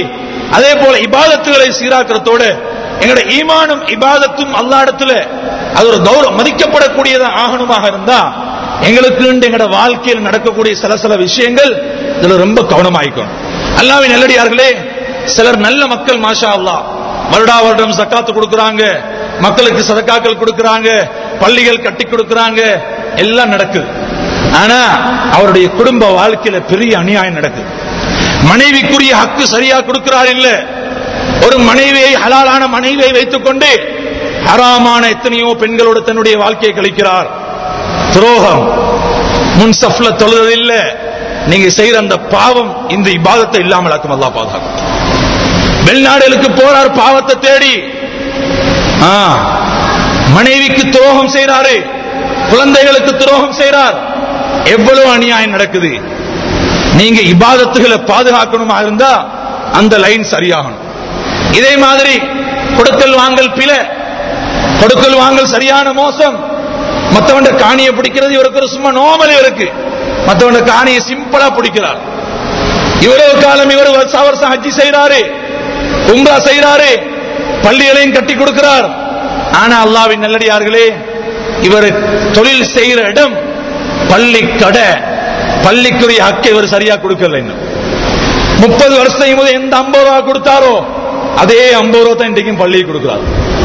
அதே போல இபாதத்துகளை சீராக்கிறதோட எங்களோட ஈமானும் இபாதத்தும் அல்லாடத்துல அது ஒரு கௌரவ மதிக்கப்படக்கூடியதா ஆகணுமாக இருந்தா எங்களுக்கு எங்களோட வாழ்க்கையில் நடக்கக்கூடிய சில சில விஷயங்கள் இதுல ரொம்ப கவனமாயிக்கணும் அல்லாவின் நல்லடியார்களே சிலர் நல்ல மக்கள் மாஷா அல்லாஹ் வருடா வருடம் சக்காத்து கொடுக்கறாங்க மக்களுக்கு சதக்காக்கள் கொடுக்கறாங்க பள்ளிகள் கட்டி கொடுக்கறாங்க எல்லாம் நடக்குது ஆனா அவருடைய குடும்ப வாழ்க்கையில பெரிய அநியாயம் நடக்குது மனைவிக்குரிய ஹக்கு சரியா கொடுக்கிறார் இல்ல ஒரு மனைவியை ஹலாலான மனைவியை வைத்துக் கொண்டு ஹராமான எத்தனையோ பெண்களோடு தன்னுடைய வாழ்க்கையை கழிக்கிறார் துரோகம் முன்சப்ல தொழுது இல்ல நீங்க செய்யற அந்த பாவம் இந்த இபாதத்தை இல்லாமல் ஆக்கும் அல்லாஹ் பாதுகாக்கும் வெளிநாடுகளுக்கு போறார் பாவத்தை தேடி ஆ, மனைவிக்கு துரோகம் செய்றாரு குழந்தைகளுக்கு துரோகம் செய்றார் எவ்வளவு அநியாயம் நடக்குது நீங்க இபாதத்துகளை பாதுகாக்கணுமா இருந்தா அந்த லைன் சரியாகணும் இதே மாதிரி கொடுக்கல் வாங்கல் பிழை கொடுக்கல் வாங்கல் சரியான மோசம் மத்தவண்ட காணியை பிடிக்கிறது இவருக்கு ஒரு சும்மா நோமலே இருக்கு மத்தவண்ட காணியை சிம்பிளா பிடிக்கிறார் இவ்வளவு காலம் இவர் வருஷா வருஷம் ஹஜ்ஜி செய்யறாரு உம்ரா செய்யறாரு பள்ளிகளையும் கட்டி கொடுக்கிறார் ஆனா அல்லாவின் நல்லடியார்களே இவர் தொழில் செய்யற இடம் பள்ளி கடை பள்ளிக்குரிய ஹக்கை இவர் சரியா கொடுக்கல இன்னும் முப்பது வருஷம் போது எந்த ஐம்பது ரூபா கொடுத்தாரோ அதே ஐம்பது ரூபா தான் இன்றைக்கும் பள்ளிக்கு கொடுக்கிறார்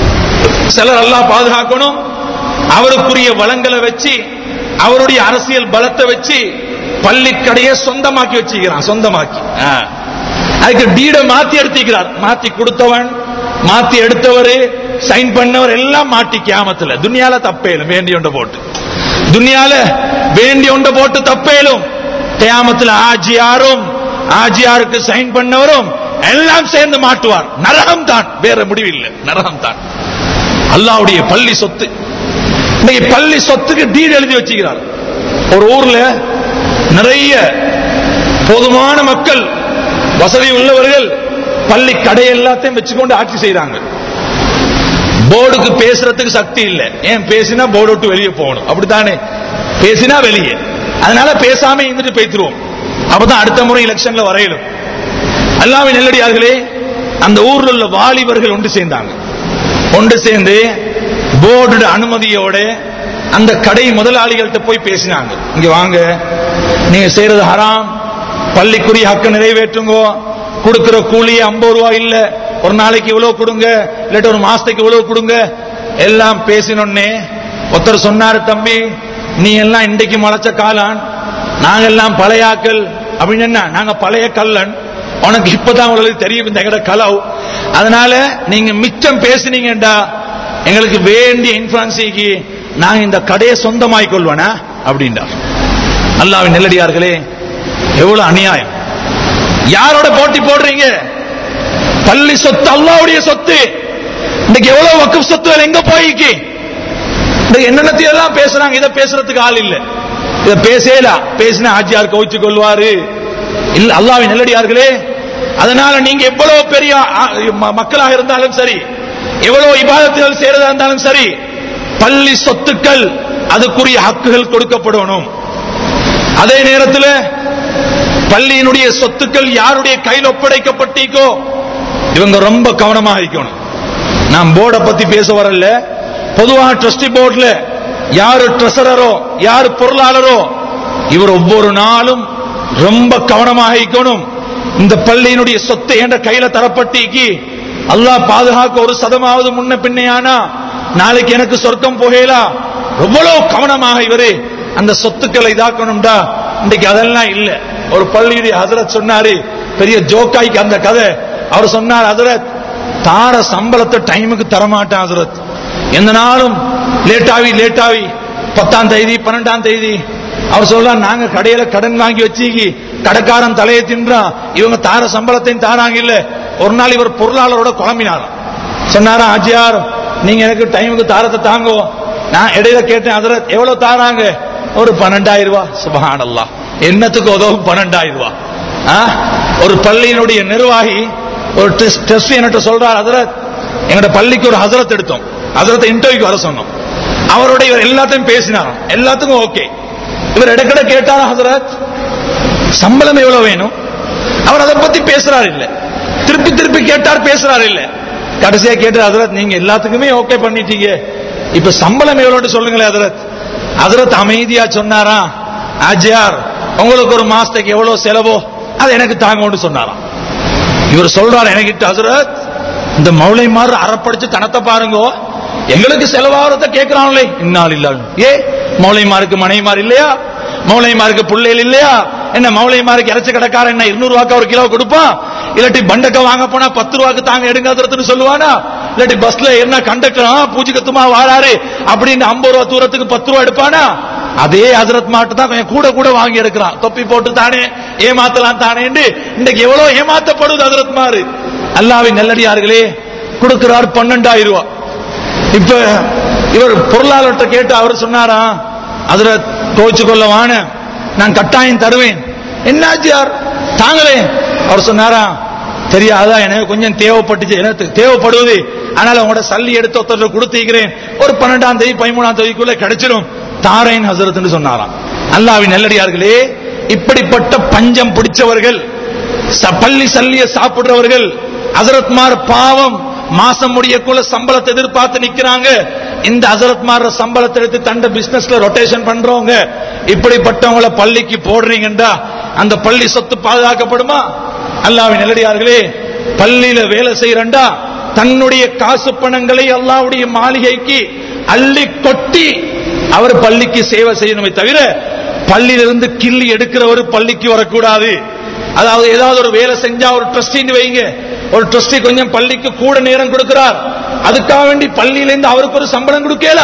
சிலர் எல்லாம் பாதுகாக்கணும் அவருக்குரிய வளங்களை வச்சு அவருடைய அரசியல் பலத்தை வச்சு பள்ளிக்கடையை சொந்தமாக்கி வச்சுக்கிறான் சொந்தமாக்கி ஆ. அதுக்கு டீட மாத்தி எடுத்துக்கிறார் மாத்தி கொடுத்தவன் மாத்தி எடுத்தவர் சைன் பண்ணவர் எல்லாம் மாட்டி கியாமத்துல துனியால தப்பேலும் வேண்டிய ஒன்றை போட்டு துனியால வேண்டிய ஒன்றை போட்டு தப்பேலும் கியாமத்துல ஆஜியாரும் ஆஜியாருக்கு சைன் பண்ணவரும் எல்லாம் சேர்ந்து மாட்டுவார் நரகம் தான் வேற முடிவில்லை நரகம் தான் அல்லாவுடைய பள்ளி சொத்து இன்னைக்கு பள்ளி சொத்துக்கு டீட் எழுதி வச்சுக்கிறார் ஒரு ஊர்ல நிறைய போதுமான மக்கள் வசதி உள்ளவர்கள் பள்ளி கடை எல்லாத்தையும் வச்சுக்கொண்டு ஆட்சி செய்றாங்க போர்டுக்கு பேசுறதுக்கு சக்தி இல்ல ஏன் பேசினா போர்டு விட்டு வெளியே போகணும் அப்படித்தானே பேசினா வெளியே அதனால பேசாம இருந்துட்டு பேத்துருவோம் அப்பதான் அடுத்த முறை எலெக்ஷன்ல வரையிலும் அல்லாவின் நெல்லடியார்களே அந்த ஊர்ல உள்ள வாலிபர்கள் ஒன்று சேர்ந்தாங்க ஒன்று சேர்ந்து போர்டு அனுமதியோட அந்த கடை முதலாளிகள்கிட்ட போய் பேசினாங்க இங்க வாங்க நீங்க செய்யறது ஹராம் பள்ளிக்குரிய ஹக்க நிறைவேற்றுங்கோ கொடுக்கிற கூலி ஐம்பது ரூபா இல்ல ஒரு நாளைக்கு இவ்வளவு கொடுங்க இல்லாட்டி ஒரு மாசத்துக்கு இவ்வளவு கொடுங்க எல்லாம் பேசினோன்னே ஒருத்தர் சொன்னாரு தம்பி நீ எல்லாம் இன்றைக்கு முளைச்ச காலான் நாங்க எல்லாம் பழைய ஆக்கள் அப்படின்னு என்ன நாங்க பழைய கல்லன் உனக்கு இப்பதான் உங்களுக்கு தெரியும் இந்த எங்கட கலவு அதனால நீங்க மிச்சம் பேசுனீங்கடா எங்களுக்கு வேண்டிய இன்ஃபுளுன்ஸிக்கு நாங்க இந்த கடையை சொந்தமாய் கொள்வனா அப்படின்றார் அல்லாவின் நெல்லடியார்களே எவ்வளவு அநியாயம் யாரோட போட்டி போடுறீங்க பள்ளி சொத்து அல்லாவுடைய சொத்து இன்னைக்கு எவ்வளவு வக்குப் சொத்துகள் எங்க போயிக்கு இன்னைக்கு என்னென்னத்தையும் எல்லாம் பேசுறாங்க இதை பேசுறதுக்கு ஆள் இல்ல இதை பேசல பேசினா ஆட்சியார் கவிச்சு கொள்வாரு இல்ல அல்லாவின் நெல்லடியார்களே அதனால நீங்க எவ்வளவு பெரிய ஆ- ம- மக்களாக இருந்தாலும் சரி எவ்வளவு இபாதத்துகள் செய்யறதா இருந்தாலும் சரி பள்ளி சொத்துக்கள் அதுக்குரிய ஹக்குகள் கொடுக்கப்படணும் அதே நேரத்தில் பள்ளியினுடைய சொத்துக்கள் யாருடைய கையில் ஒப்படைக்கப்பட்டிருக்கோ இவங்க ரொம்ப கவனமாக இருக்கணும் நான் போர்டை பத்தி பேச வரல பொதுவாக ட்ரஸ்டி போர்ட்ல யாரு ட்ரெசரரோ யாரு பொருளாளரோ இவர் ஒவ்வொரு நாளும் ரொம்ப கவனமாக இருக்கணும் இந்த பள்ளியினுடைய சொத்தை என்ற கையில தரப்பட்டிக்கு அல்லாஹ் பாதுகாக்க ஒரு சதமாவது முன்ன பின்னையானா நாளைக்கு எனக்கு சொர்க்கம் போகலா எவ்வளவு கவனமாக இவரு அந்த சொத்துக்களை இதாக்கணும்டா இன்னைக்கு அதெல்லாம் இல்ல ஒரு பள்ளியுடைய ஹசரத் சொன்னாரு பெரிய ஜோக்காய்க்கு அந்த கதை அவர் சொன்னார் ஹசரத் தார சம்பளத்தை டைமுக்கு தரமாட்டேன் ஹசரத் எந்த நாளும் லேட்டாவி லேட்டாவி பத்தாம் தேதி பன்னெண்டாம் தேதி அவர் சொல்றார் நாங்க கடையில கடன் வாங்கி வச்சுக்கி கடைக்காரன் தலையை தின்றான் இவங்க தார சம்பளத்தையும் தாராங்க இல்ல ஒரு நாள் இவர் பொருளாளரோட குழம்பினாராம் சொன்னாரா ஆச்சியார் நீங்க எனக்கு டைமுக்கு தாரத்தை தாங்கோ நான் இடையில கேட்டேன் ஹசரத் எவ்வளவு தாராங்க ஒரு பன்னெண்டாயிரம் ரூபாய் சுபஹானல்லாஹ் என்னத்துக்கு உதவும் பன்னெண்டாயிரம் ரூபாய் ஆ? ஒரு பள்ளியினுடைய நிர்வாகி ஒரு டெஸ்ட் என்கிட்ட சொல்றார் ஹசரத் எங்கட பள்ளிக்கு ஒரு ஹசரத் எடுத்தோம் ஹசரத்தை இன்டர்வியூக்கு வர சொன்னோம் அவரோட இவர் எல்லாத்தையும் பேசினாராம் எல்லாத்துக்கும் ஓகே இவர் இடக்கிட கேட்டாரா ஹசரத் சம்பளம் எவ்வளவு வேணும் அவர் அதை பத்தி பேசுறாரு இல்ல திருப்பி திருப்பி கேட்டார் பேசுறாரு இல்ல கடைசியா கேட்டு ஹசரத் நீங்க எல்லாத்துக்குமே ஓகே பண்ணிட்டீங்க இப்ப சம்பளம் எவ்வளோன்னு சொல்லுங்களேன் ஹசரத் ஹசரத் அமைதியா சொன்னாரா ஆஜியார் உங்களுக்கு ஒரு மாசத்துக்கு எவ்வளவு செலவோ அது எனக்கு தாங்கன்னு சொன்னாராம் இவர் சொல்றாரு எனக்கிட்ட ஹசரத் இந்த மௌளை மாறு அறப்படிச்சு தனத்தை பாருங்க எங்களுக்கு செலவாகிறத கேட்கிறாங்களே இன்னால் இல்லாமல் ஏ மௌளைமாருக்கு மனைமார் இல்லையா மௌளைமாருக்கு பிள்ளைகள் இல்லையா என்ன மௌளைமாருக்கு இறைச்சி கடைக்காரன் என்ன இருநூறு ரூபாய்க்கு ஒரு கிலோ கொடுப்பான் இல்லாட்டி பண்டக்க வாங்க போனா பத்து ரூபாய்க்கு தாங்க எடுங்காதுன்னு சொல்லுவானா இல்லாட்டி பஸ்ல என்ன கண்டக்டர் பூஜை கத்துமா வாராரு அப்படின்னு ஐம்பது ரூபா தூரத்துக்கு பத்து ரூபா எடுப்பானா அதே ஹசரத் மாட்டு தான் கொஞ்சம் கூட கூட வாங்கி எடுக்கிறான் தொப்பி போட்டு தானே ஏமாத்தலாம் தானேன்னு இன்னைக்கு எவ்வளவு ஏமாத்தப்படுது ஹசரத் மாறு அல்லாவின் நல்லடியார்களே கொடுக்கிறார் பன்னெண்டாயிரம் ரூபாய் இப்ப இவர் பொருளாளர்கிட்ட கேட்டு அவர் சொன்னாரா அதுல கோச்சு கொள்ள வான நான் கட்டாயம் தருவேன் என்னாச்சு யார் தாங்களே அவர் சொன்னாரா தெரியாதா எனக்கு கொஞ்சம் தேவைப்பட்டுச்சு எனக்கு தேவைப்படுவது ஆனால் உங்களோட சல்லி எடுத்து ஒருத்தர் கொடுத்திருக்கிறேன் ஒரு பன்னெண்டாம் தேதி பதிமூணாம் தேதிக்குள்ள கிடைச்சிடும் தாரேன் ஹசரத் சொன்னாராம் அல்லாவின் நல்லடியார்களே இப்படிப்பட்ட பஞ்சம் பிடிச்சவர்கள் ச- பள்ளி சல்லிய சாப்பிடுறவர்கள் ஹசரத்மார் பாவம் மாசம் முடியக்குள்ள சம்பளத்தை எதிர்பார்த்து நிக்கிறாங்க இந்த ஹசரத்மார் சம்பளத்தை எடுத்து தண்ட பிசினஸ்ல ரொட்டேஷன் பண்றவங்க இப்படிப்பட்டவங்கள பள்ளிக்கு போடுறீங்கடா அந்த பள்ளி சொத்து பாதுகாக்கப்படுமா அல்லாவின் நல்லடியார்களே பள்ளியில வேலை செய்யறண்டா தன்னுடைய காசு பணங்களை அல்லாவுடைய மாளிகைக்கு அள்ளி கொட்டி அவர் பள்ளிக்கு சேவை செய்யணுமே தவிர பள்ளியிலிருந்து கிள்ளி எடுக்கிறவர் பள்ளிக்கு வரக்கூடாது அதாவது ஏதாவது ஒரு வேலை செஞ்சா ஒரு ட்ரஸ்டின்னு வைங்க ஒரு ட்ரஸ்டி கொஞ்சம் பள்ளிக்கு கூட நேரம் கொடுக்கிறார் அதுக்காக வேண்டி பள்ளியிலிருந்து அவருக்கு ஒரு சம்பளம் கொடுக்கல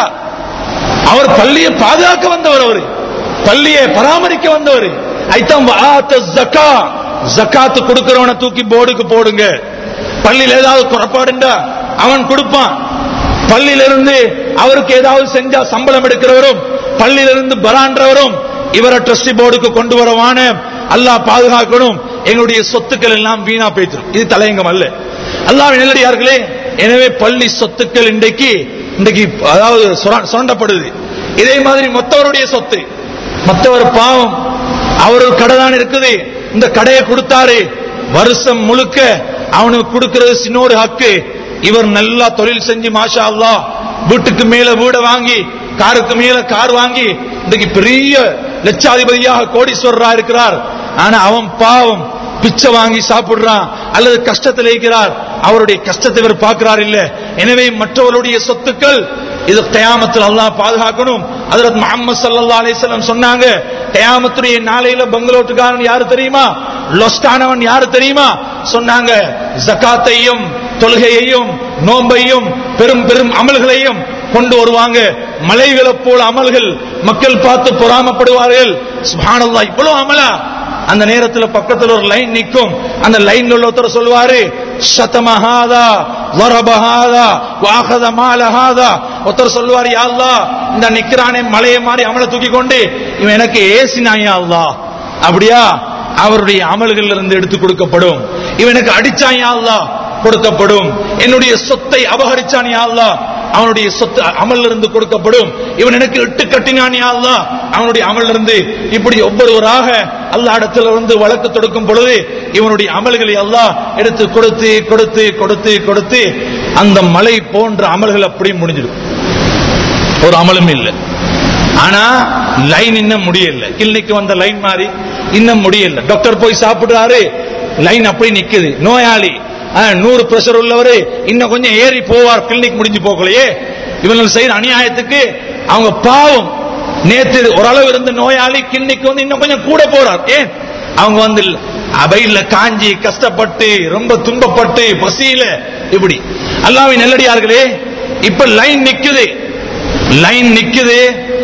அவர் பள்ளியை பாதுகாக்க வந்தவர் அவரு பள்ளியை பராமரிக்க வந்தவர் ஐட்டம் ஜக்கா ஜக்காத்து கொடுக்கிறவனை தூக்கி போர்டுக்கு போடுங்க பள்ளியில் ஏதாவது குறைபாடுண்டா அவன் கொடுப்பான் பள்ளியிலிருந்து அவருக்கு ஏதாவது செஞ்சா சம்பளம் எடுக்கிறவரும் பள்ளியிலிருந்து பரான்றவரும் இவரை ட்ரஸ்டி போர்டுக்கு கொண்டு வரவான அல்லாஹ் பாதுகாக்கணும் எங்களுடைய சொத்துக்கள் எல்லாம் வீணா போய்த்திரும் இது தலையங்கம் அல்ல அல்லாஹ் நல்லடியார்களே எனவே பள்ளி சொத்துக்கள் இன்றைக்கு இன்றைக்கு அதாவது சுர- சுரண்டப்படுது இதே மாதிரி மொத்தவருடைய சொத்து மற்றவர் பாவம் அவர் ஒரு கடை தான் இருக்குது இந்த கடையை கொடுத்தாரு வருஷம் முழுக்க அவனுக்கு கொடுக்கிறது சின்னோடு ஹக்கு இவர் நல்லா தொழில் செஞ்சு மாஷா அல்லாஹ் வீட்டுக்கு மேல வீட வாங்கி காருக்கு மேல கார் வாங்கி இன்னைக்கு பெரிய லட்சாதிபதியாக கோடீஸ்வரரா இருக்கிறார் ஆனா அவன் பாவம் பிச்சை வாங்கி சாப்பிடுறான் அல்லது கஷ்டத்தில் இருக்கிறார் அவருடைய கஷ்டத்தை இவர் பார்க்கிறார் இல்ல எனவே மற்றவருடைய சொத்துக்கள் இது கயாமத்தில் அல்லாஹ் பாதுகாக்கணும் ஹஜரத் முஹம்மது ஸல்லல்லாஹு அலைஹி வஸல்லம் சொன்னாங்க கயாமத்துடைய நாளையில பங்களோட்டுக்காரன் யாரு தெரியுமா லொஸ்டானவன் யாரு தெரியுமா சொன்னாங்க ஜகாத்தையும் தொழுகையையும் நோன்பையும் பெரும் பெரும் அமல்களையும் கொண்டு வருவாங்க மலைகளை போல அமல்கள் மக்கள் பார்த்து பொறாமப்படுவார்கள் சுப்ஹானல்லாஹ் இவ்வளவு அமலா அந்த நேரத்துல பக்கத்துல ஒரு லைன் நிக்கும் அந்த லைன்ல உள்ள ஒருத்தர் சொல்லுவாரு சதமஹாதா வரபஹாதா வாகத மாலஹாதா ஒருத்தர் சொல்லுவாரு யா அல்லாஹ் இந்த நிக்கிறானே மலையை மாதிரி அமலை தூக்கி கொண்டு இவன் எனக்கு ஏசினாயா அல்லாஹ் அப்படியா அவருடைய அமல்கள் இருந்து எடுத்து கொடுக்கப்படும் இவனுக்கு அடிச்சான் யா அல்லாஹ் கொடுக்கப்படும் என்னுடைய சொத்தை அபகரிச்சான் யா அல்லாஹ் அவனுடைய சொத்து அமல் இருந்து கொடுக்கப்படும் இவன் எனக்கு இட்டு கட்டினான் யா அல்லாஹ் அவனுடைய அமல் இருந்து இப்படி ஒவ்வொருவராக அல்லாஹ் இடத்துல வந்து வழக்கு தொடுக்கும் பொழுது இவனுடைய அமல்களை அல்லாஹ் எடுத்து கொடுத்து கொடுத்து கொடுத்து கொடுத்து அந்த மலை போன்ற அமல்கள் அப்படி முடிஞ்சிடும் ஒரு அமலும் இல்லை ஆனா லைன் இன்னும் முடியல கிளினிக்கு வந்த லைன் மாதிரி இன்னும் முடியல டாக்டர் போய் சாப்பிடுறாரு லைன் அப்படி நிக்குது நோயாளி ஆ, நூறு பிரஷர் உள்ளவரு இன்னும் கொஞ்சம் ஏறி போவார் கிளினிக் முடிஞ்சு போகலையே இவங்க செய்யற அநியாயத்துக்கு அவங்க பாவம் நேத்து ஓரளவு இருந்த நோயாளி கிளினிக் வந்து இன்னும் கொஞ்சம் கூட போறார் ஏன் அவங்க வந்து அவையில காஞ்சி கஷ்டப்பட்டு ரொம்ப துன்பப்பட்டு பசியில இப்படி அல்லாவின் நெல்லடியார்களே இப்ப லைன் நிக்குது லைன் நிக்குது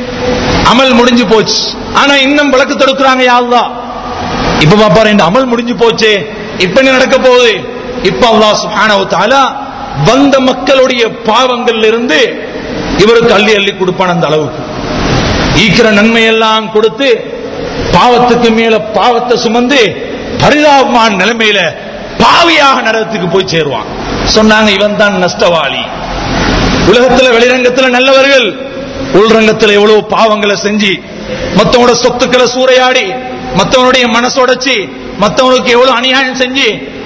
அமல் முடிஞ்சு போச்சு ஆனா இன்னும் விளக்கு தடுக்கிறாங்க யாழ்லா இப்ப பாப்பாரு இந்த அமல் முடிஞ்சு போச்சு இப்ப என்ன நடக்க போகுது இப்ப அல்லாஹ் சுப்ஹானஹு வ தஆலா வந்த மக்களுடைய பாவங்கள்ல இருந்து இவருக்கு அள்ளி அள்ளி கொடுப்பான் அந்த அளவுக்கு ஈக்கிற நன்மை எல்லாம் கொடுத்து பாவத்துக்கு மேல பாவத்தை சுமந்து பரிதாபமான நிலைமையில பாவியாக நரகத்துக்கு போய் சேருவான் சொன்னாங்க இவன் தான் நஷ்டவாளி உலகத்துல வெளிரங்கத்துல நல்லவர்கள் உள்ரங்கத்துல எவ்வளவு பாவங்களை செஞ்சு மத்தவனோட சொத்துக்களை சூறையாடி மத்தவனுடைய மனசோடச்சு மத்தவனுக்கு எவ்வளவு அநியாயம் செஞ்சு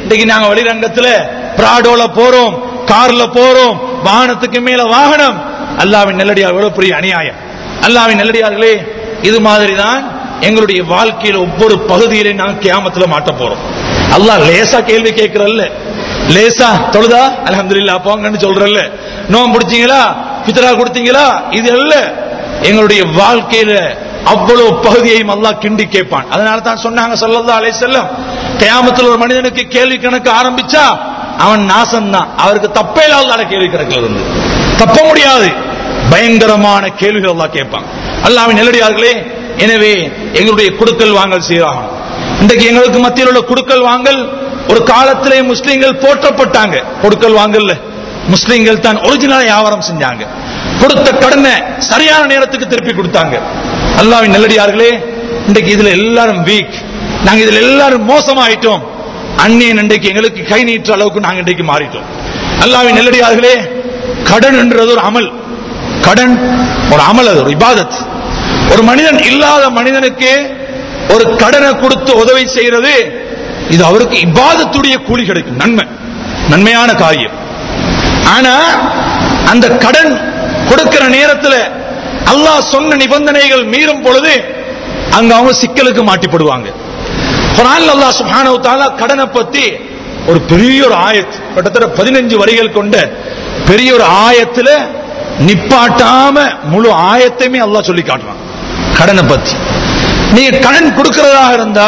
இன்னைக்கு நாங்க வெளிரங்கத்துல பிராடோல போறோம் கார்ல போறோம் வாகனத்துக்கு மேல வாகனம் அல்லாவின் நெல்லடியார் எவ்வளவு பெரிய அநியாயம் அல்லாவின் நெல்லடியார்களே இது மாதிரி தான் எங்களுடைய வாழ்க்கையில ஒவ்வொரு பகுதியிலையும் நாங்க கியாமத்துல மாட்ட போறோம் அல்லாஹ் லேசா கேள்வி கேட்கிறல்ல லேசா தொழுதா அல்ஹம்துலில்லாஹ் போங்கன்னு சொல்றல்ல நோம் பிடிச்சீங்களா பித்ரா கொடுத்தீங்களா இது அல்ல எங்களுடைய வாழ்க்கையில அவ்வளவு பகுதியையும் அல்லாஹ் கிண்டி கேட்பான் அதனால தான் சொன்னாங்க ஸல்லல்லாஹு அலைஹி வஸல்லம் கியாமத்தில் ஒரு மனிதனுக்கு கேள்வி கணக்கு ஆரம்பிச்சா அவன் நாசம் தான் அவருக்கு தப்பே இல்லாத கேள்வி கணக்குல இருந்து தப்ப முடியாது பயங்கரமான கேள்விகள் அல்லாஹ் கேட்பான் அல்லாஹ்வின் நெல்லடியார்களே எனவே எங்களுடைய குடுக்கல் வாங்கல் சீராகணும் இன்றைக்கு எங்களுக்கு மத்தியில் உள்ள குடுக்கல் வாங்கல் ஒரு காலத்திலே முஸ்லிம்கள் போற்றப்பட்டாங்க கொடுக்கல் வாங்கல்ல முஸ்லிம்கள் தான் ஒரிஜினல் வியாபாரம் செஞ்சாங்க கொடுத்த கடனை சரியான நேரத்துக்கு திருப்பி கொடுத்தாங்க அல்லாவின் நல்லடியார்களே இன்றைக்கு இதுல எல்லாரும் வீக் நாங்க இதுல எல்லாரும் மோசமாயிட்டோம் அந்நியன் இன்றைக்கு எங்களுக்கு கை நீட்டுற அளவுக்கு நாங்க இன்றைக்கு மாறிட்டோம் அல்லாவின் நல்லடியார்களே கடன் என்றது ஒரு அமல் கடன் ஒரு அமல் அது ஒரு இபாதத் ஒரு மனிதன் இல்லாத மனிதனுக்கு ஒரு கடனை கொடுத்து உதவி செய்யறது இது அவருக்கு இபாதத்துடைய கூலி கிடைக்கும் நன்மை நன்மையான காரியம் ஆனா அந்த கடன் கொடுக்கிற நேரத்தில் அல்லாஹ் சொன்ன நிபந்தனைகள் மீறும் பொழுது அங்க அவங்க சிக்கலுக்கு மாட்டிப்படுவாங்க குரான் அல்லாஹ் சுப்ஹானஹு தஆலா கடனை பத்தி ஒரு பெரிய ஒரு ஆயத் கிட்டத்தட்ட பதினஞ்சு வரிகள் கொண்ட பெரிய ஒரு ஆயத்துல நிப்பாட்டாம முழு ஆயத்தையுமே அல்லாஹ் சொல்லி காட்டுறான் கடனை பத்தி நீங்க கடன் கொடுக்கிறதாக இருந்தா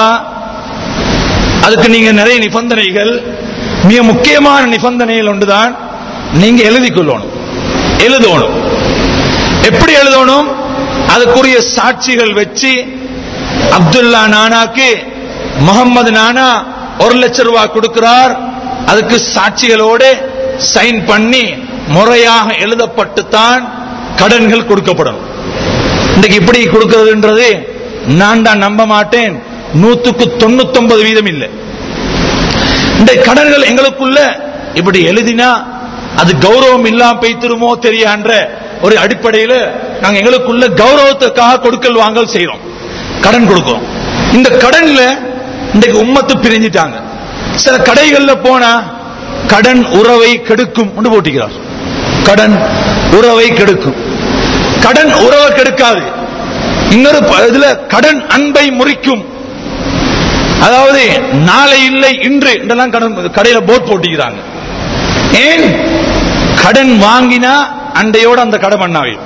அதுக்கு நீங்க நிறைய நிபந்தனைகள் மிக முக்கியமான நிபந்தனைகள் ஒன்றுதான் நீங்க எழுதி கொள்ளணும் எழுதணும் எப்படி எழுதணும் அதுக்குரிய சாட்சிகள் வச்சு அப்துல்லா நானாக்கு முகமது நானா ஒரு லட்சம் ரூபாய் கொடுக்கிறார் அதுக்கு சாட்சிகளோடு சைன் பண்ணி முறையாக எழுதப்பட்டுத்தான் கடன்கள் கொடுக்கப்படணும் இன்றைக்கு இப்படி கொடுக்கிறதுன்றது நான் தான் நம்ப மாட்டேன் நூத்துக்கு தொண்ணூத்தொன்பது வீதம் இல்லை இந்த கடன்கள் எங்களுக்குள்ள இப்படி எழுதினா அது கௌரவம் இல்லாம பெய்த்திருமோ தெரியான்ற ஒரு அடிப்படையில் நாங்க எங்களுக்குள்ள கௌரவத்துக்காக கொடுக்கல் வாங்கல் செய்யறோம் கடன் கொடுக்கிறோம் இந்த கடன்ல இன்றைக்கு உம்மத்து பிரிஞ்சிட்டாங்க சில கடைகள்ல போனா கடன் உறவை கெடுக்கும் என்று போட்டிக்கிறார் கடன் உறவை கெடுக்கும் கடன் உறவை கெடுக்காது இன்னொரு ப- இதுல கடன் அன்பை முறிக்கும் அதாவது நாளை இல்லை இன்று என்றெல்லாம் கடன் கடையில போட் போட்டிக்கிறாங்க ஏன் கடன் வாங்கினா அண்டையோட அந்த கடன் பண்ணாவே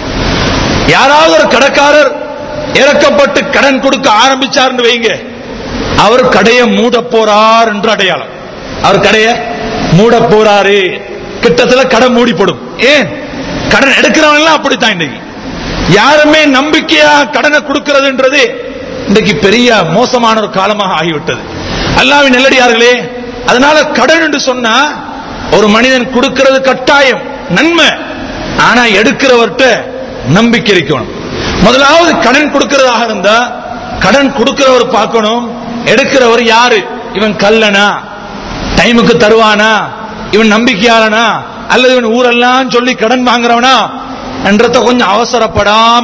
யாராவது ஒரு கடைக்காரர் இறக்கப்பட்டு கடன் கொடுக்க ஆரம்பிச்சார்னு வைங்க அவர் கடையை மூட போறார் என்று அடையாளம் அவர் கடையை மூட போறாரு கிட்டத்துல கடை மூடிப்படும் ஏன் கடன் எடுக்கிறவன் எல்லாம் அப்படித்தான் இன்னைக்கு யாருமே நம்பிக்கையா கடனை கொடுக்கிறதுன்றது இன்றைக்கு பெரிய மோசமான ஒரு காலமாக ஆகிவிட்டது அல்லாவின் நெல்லடியார்களே அதனால கடன் என்று சொன்னா ஒரு மனிதன் கொடுக்கிறது கட்டாயம் நன்மை ஆனா எடுக்கிறவர்கிட்ட நம்பிக்கை இருக்கணும் முதலாவது கடன் கொடுக்கிறதாக இருந்தா கடன் கொடுக்கிறவர் பார்க்கணும் எடுக்கிறவர் யாரு இவன் கல்லனா டைமுக்கு தருவானா இவன் நம்பிக்கையாளனா அல்லது இவன் ஊரெல்லாம் சொல்லி கடன் வாங்குறவனா என்றத கொஞ்சம் அவசரப்படாம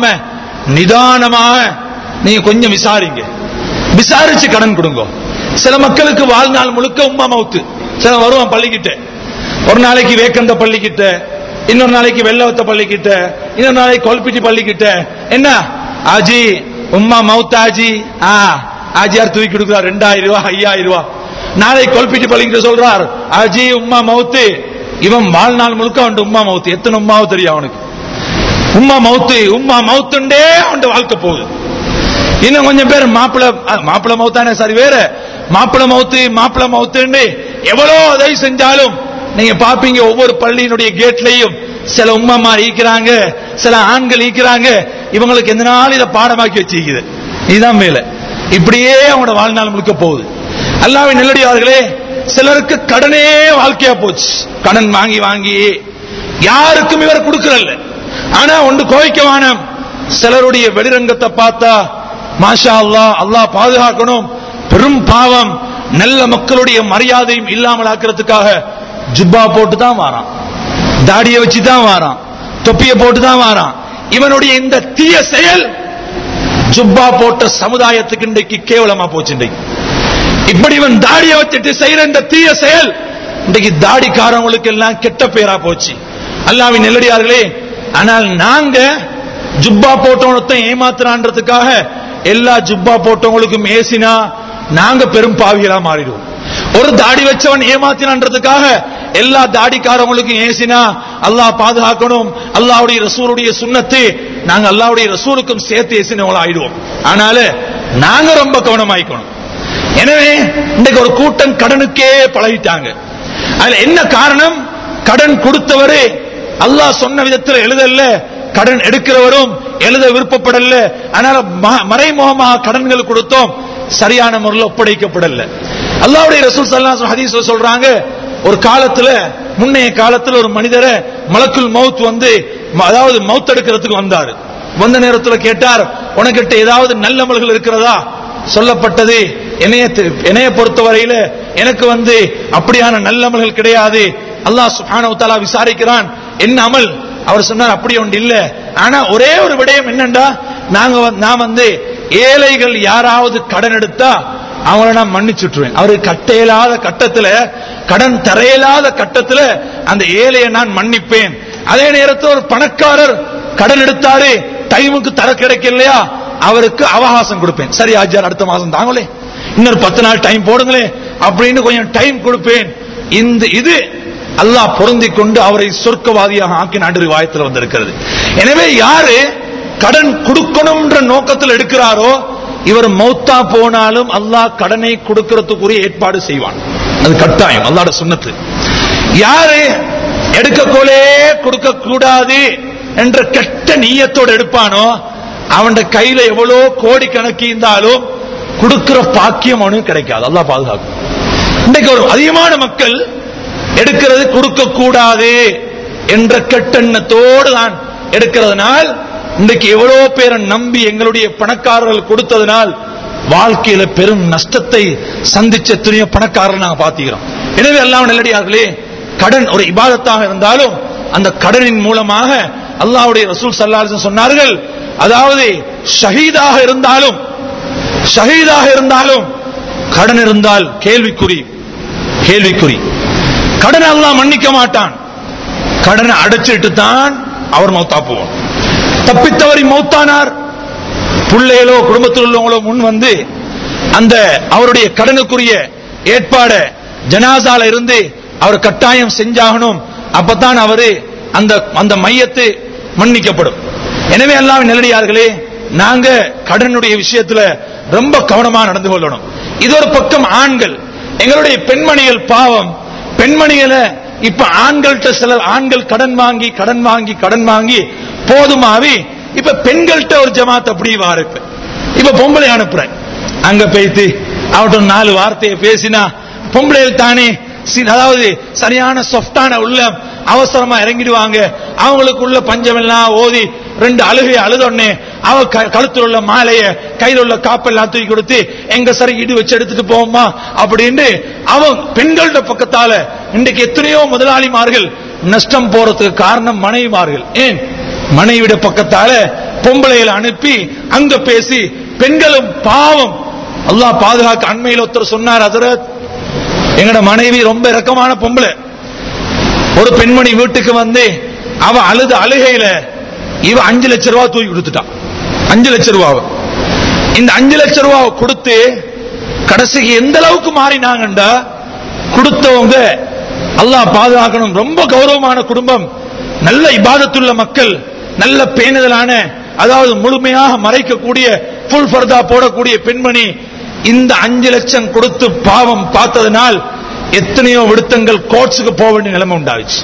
நிதானமாக நீங்க கொஞ்சம் விசாரிங்க விசாரிச்சு கடன் கொடுங்க சில மக்களுக்கு வாழ்நாள் முழுக்க உம்மா மவுத்து சில வருவான் பள்ளிக்கிட்ட ஒரு நாளைக்கு வேக்கந்த பள்ளிக்கிட்ட இன்னொரு நாளைக்கு வெள்ளவத்த பள்ளிக்கிட்ட இன்னொரு நாளைக்கு கொல்பிட்டி பள்ளிக்கிட்ட என்ன ஆஜி உம்மா மவுத் ஆஜி ஆ ஆஜியார் தூக்கி கொடுக்குறார் ரெண்டாயிரம் ரூபாய் ஐயாயிரம் ரூபாய் நாளை கொல்பிட்டி பள்ளிக்கிட்ட சொல்றார் ஆஜி உம்மா மவுத்து இவன் வாழ்நாள் முழுக்க அவன் உம்மா மவுத்து எத்தனை உம்மாவும் தெரியும் அவனுக்கு உம்மா மவுத்து உம்மா மவுத்துண்டே அவன் வாழ்க்கை போகுது இன்னும் கொஞ்சம் பேர் மாப்பிள மாப்பிள மவுத்தானே சரி வேற மாப்பிள மவுத்து மாப்பிள மவுத்துன்னு எவ்வளவு உதவி செஞ்சாலும் நீங்க பாப்பீங்க ஒவ்வொரு பள்ளியினுடைய கேட்லயும் சில உம்மம்மா ஈக்கிறாங்க சில ஆண்கள் ஈக்கிறாங்க இவங்களுக்கு எந்த நாள் இதை பாடமாக்கி வச்சிருக்குது இதுதான் மேல இப்படியே அவனோட வாழ்நாள் முழுக்க போகுது அல்லாவின் நெல்லடியார்களே சிலருக்கு கடனே வாழ்க்கையா போச்சு கடன் வாங்கி வாங்கி யாருக்கும் இவர் கொடுக்கறல்ல ஆனா ஒன்று கோவிக்கவான சிலருடைய வெளிரங்கத்தை பார்த்தா மாஷா அல்லாஹ் அல்லாஹ் பாதுகாக்கணும் பெரும் பாவம் நல்ல மக்களுடைய மரியாதையும் இல்லாமல் ஆக்கிறதுக்காக ஜுப்பா போட்டு தான் வாரான் தாடியை வச்சு தான் வாரான் தொப்பியை போட்டு தான் வாரான் இவனுடைய இந்த தீய செயல் ஜுப்பா போட்ட சமுதாயத்துக்கு இன்றைக்கு கேவலமா போச்சு இன்றைக்கு இப்படி இவன் தாடியை வச்சுட்டு செய்யற இந்த தீய செயல் இன்றைக்கு தாடிக்காரங்களுக்கு எல்லாம் கெட்ட பேரா போச்சு அல்லாவின் நெல்லடியார்களே ஆனால் நாங்க ஜுப்பா போட்டவனத்தை ஏமாத்துறான்றதுக்காக எல்லா ஜுப்பா போட்டவங்களுக்கும் ஏசினா நாங்க பெரும் பாவிகளா மாறிடுவோம் ஒரு தாடி வச்சவன் ஏமாத்தினான்றதுக்காக எல்லா தாடிக்காரவங்களுக்கும் ஏசினா அல்லாஹ் பாதுகாக்கணும் அல்லாஹ்வுடைய ரசூலுடைய சுன்னத்து நாங்க அல்லாஹ்வுடைய ரசூலுக்கும் சேர்த்து ஏசினவங்களா ஆயிடுவோம் ஆனால நாங்க ரொம்ப கவனமாயிக்கணும் எனவே இன்றைக்கு ஒரு கூட்டம் கடனுக்கே பழகிட்டாங்க அதுல என்ன காரணம் கடன் கொடுத்தவரு அல்லாஹ் சொன்ன விதத்தில் எழுதல்ல கடன் எடுக்கிறவரும் எழுத விருப்பப்படல அதனால ம- மறைமுகமாக கடன்கள் கொடுத்தோம் சரியான முறையில் ஒப்படைக்கப்படல அல்லாஹ்வுடைய ரசூல் ஸல்லல்லாஹு அலைஹி ஹதீஸ்ல சொல்றாங்க ஒரு காலத்துல முன்னைய காலத்துல ஒரு மனிதரை மலக்குல் மௌத் வந்து ம- அதாவது மௌத் எடுக்கிறதுக்கு வந்தாரு வந்த நேரத்துல கேட்டார் உனக்கிட்ட ஏதாவது நல்லமல்கள் இருக்கிறதா சொல்லப்பட்டது என்னைய தி- என்னைய பொறுத்தவரையில எனக்கு வந்து அப்படியான நல்லமல்கள் கிடையாது அல்லாஹ் சுப்ஹானஹு வ தஆலா விசாரிக்கிறான் என்ன அமல் அவர் சொன்னார் அப்படி ஒன்று இல்ல ஆனா ஒரே ஒரு விடயம் என்னண்டா நாங்க வந்து- நான் வந்து ஏழைகள் யாராவது கடன் எடுத்தா அவங்கள நான் மன்னிச்சுட்டுருவேன் அவரு கட்டையிலாத கட்டத்துல கடன் தரையிலாத கட்டத்துல அந்த ஏழையை நான் மன்னிப்பேன் அதே நேரத்தில் ஒரு பணக்காரர் கடன் எடுத்தாரு டைமுக்கு தர கிடைக்கலையா அவருக்கு அவகாசம் கொடுப்பேன் சரி ஆஜார் அடுத்த மாசம் தாங்களே இன்னொரு பத்து நாள் டைம் போடுங்களே அப்படின்னு கொஞ்சம் டைம் கொடுப்பேன் இந்த இது அல்லாஹ் பொருந்தி கொண்டு அவரை சொர்க்கவாதியாக ஆக்கி நாடு வாயத்தில் வந்திருக்கிறது எனவே யாரு கடன் கொடுக்கணும்ன்ற நோக்கத்தில் எடுக்கிறாரோ இவர் மௌத்தா போனாலும் அல்லாஹ் கடனை கொடுக்கிறதுக்குரிய ஏற்பாடு செய்வான் அது கட்டாயம் அல்லாஹ்ட சுன்னத்து யாரு எடுக்கக்கோலே கொடுக்க கூடாது என்ற கெட்ட நீயத்தோடு எடுப்பானோ அவன் கையில எவ்வளோ கோடி கணக்கு இருந்தாலும் கொடுக்கிற பாக்கியம் அவனுக்கு கிடைக்காது அல்லாஹ் பாதுகாக்கும் இன்றைக்கு ஒரு அதிகமான மக்கள் எடுக்கிறது கொடுக்க கூடாது என்ற கெட்டெண்ணத்தோடு தான் எடுக்கிறதுனால் இன்றைக்கு எவ்வளவு பேரை நம்பி எங்களுடைய பணக்காரர்கள் கொடுத்ததனால் வாழ்க்கையில பெரும் நஷ்டத்தை சந்திச்ச எத்தனையோ பணக்காரர்கள் நாங்க பாத்துக்கிறோம் எனவே எல்லாம் நல்லடியார்களே கடன் ஒரு இபாதத்தாக இருந்தாலும் அந்த கடனின் மூலமாக அல்லாஹ்வுடைய ரசூல் ஸல்லல்லாஹு அலைஹி வஸல்லம் சொன்னார்கள் அதாவது ஷஹீதாக இருந்தாலும் ஷஹீதாக இருந்தாலும் கடன் இருந்தால் கேள்விக்குறி கேள்விக்குறி கடனை அல்லாஹ் மன்னிக்க மாட்டான் கடனை அடைச்சிட்டு தான் அவர் மௌத்தா போவார் தப்பித்தவரி மௌத்தானார் பிள்ளைகளோ குடும்பத்தில் உள்ளவங்களோ முன் வந்து அந்த அவருடைய கடனுக்குரிய ஏற்பாட ஜனாசால இருந்து அவர் கட்டாயம் செஞ்சாகணும் அப்பதான் அவரு அந்த அந்த மையத்து மன்னிக்கப்படும் எனவே எல்லாம் நல்லடியார்களே நாங்க கடனுடைய விஷயத்துல ரொம்ப கவனமா நடந்து கொள்ளணும் இது ஒரு பக்கம் ஆண்கள் எங்களுடைய பெண்மணிகள் பாவம் பெண்மணிகளை இப்ப ஆண்கள்கிட்ட சில ஆண்கள் கடன் வாங்கி கடன் வாங்கி கடன் வாங்கி போதுமாவி இப்ப பெண்கள்கிட்ட ஒரு ஜமாத் அப்படி வார இப்ப இப்ப பொம்பளை அனுப்புறேன் அங்க போய்த்து அவட்ட ஒரு நாலு வார்த்தையை பேசினா பொம்பளைகள் தானே சி- அதாவது சரியான சொஃப்டான உள்ளம் அவசரமா இறங்கிடுவாங்க அவங்களுக்கு உள்ள பஞ்சம் எல்லாம் ஓதி ரெண்டு அழுகை அழுதொன்னே அவ க- கழுத்துல உள்ள மாலைய கையில உள்ள காப்பெல்லாம் தூக்கி கொடுத்து எங்க சரி இடு வச்சு எடுத்துட்டு போவோமா அப்படின்னு அவன் பெண்களோட பக்கத்தால இன்றைக்கு எத்தனையோ முதலாளிமார்கள் நஷ்டம் போறதுக்கு காரணம் மனைவிமார்கள் ஏன் மனைவிட பக்கத்தால பொம்பளைகளை அனுப்பி அங்க பேசி பெண்களும் பாவம் அல்லாஹ் பாதுகாக்க அண்மையில் ஒருத்தர் சொன்னார் ஹசரத் எங்கட மனைவி ரொம்ப இரக்கமான பொம்பளை ஒரு பெண்மணி வீட்டுக்கு வந்து அவ அழுது அழுகையில இவ அஞ்சு லட்ச ரூபா தூக்கி கொடுத்துட்டான் அஞ்சு லட்ச ரூபாவை இந்த அஞ்சு லட்ச ரூபாவை கொடுத்து கடைசிக்கு எந்த அளவுக்கு மாறினாங்கண்டா கொடுத்தவங்க அல்லாஹ் பாதுகாக்கணும் ரொம்ப கௌரவமான குடும்பம் நல்ல இபாதத்துள்ள மக்கள் நல்ல பேணுதலான அதாவது முழுமையாக மறைக்கக்கூடிய புல் ஃபர்தா போடக்கூடிய பெண்மணி இந்த அஞ்சு லட்சம் கொடுத்து பாவம் பார்த்ததனால் எத்தனையோ விடுத்தங்கள் கோர்ட்ஸுக்கு போக வேண்டிய நிலைமை உண்டாச்சு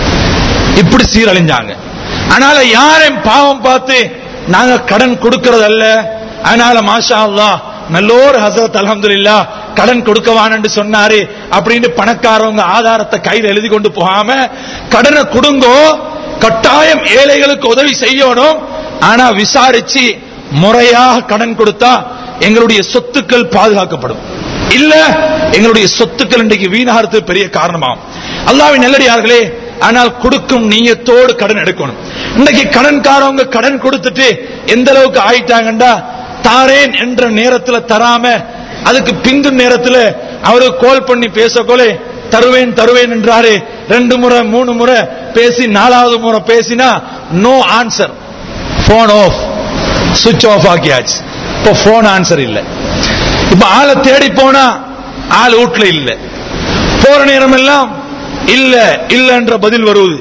இப்படி சீரழிஞ்சாங்க அதனால யாரையும் பாவம் பார்த்து நாங்க கடன் கொடுக்கிறது அல்ல அதனால மாஷா அல்லாஹ் நல்லோர் ஹசரத் அல்ஹம்துலில்லா கடன் கொடுக்கவான்னு சொன்னாரு அப்படின்னு பணக்காரவங்க ஆதாரத்தை கையில் எழுதி கொண்டு போகாம கடனை கொடுங்கோ கட்டாயம் ஏழைகளுக்கு உதவி செய்யணும் ஆனா விசாரிச்சு முறையாக கடன் கொடுத்தா எங்களுடைய சொத்துக்கள் பாதுகாக்கப்படும் இல்ல எங்களுடைய சொத்துக்கள் இன்றைக்கு வீணாகிறது பெரிய காரணமாகும் அல்லாவின் நல்லடியார்களே ஆனால் கொடுக்கும் நீயத்தோடு கடன் எடுக்கணும் இன்னைக்கு கடன்காரவங்க கடன் கொடுத்துட்டு எந்த அளவுக்கு ஆயிட்டாங்கண்டா தாரேன் என்ற நேரத்துல தராம அதுக்கு பிந்து நேரத்துல அவரு கால் பண்ணி பேசக்கொலை தருவேன் தருவேன் என்றாரு ரெண்டு முறை மூணு முறை பேசி நாலாவது முறை பேசினா நோ ஆன்சர் போன் ஆஃப் சுவிட்ச் ஆஃப் ஆக்கியாச்சு இப்போ போன் ஆன்சர் இல்ல இப்ப ஆளை தேடி போனா ஆள் வீட்டுல இல்ல போற நேரம் எல்லாம் இல்ல இல்லன்ற பதில் வருவது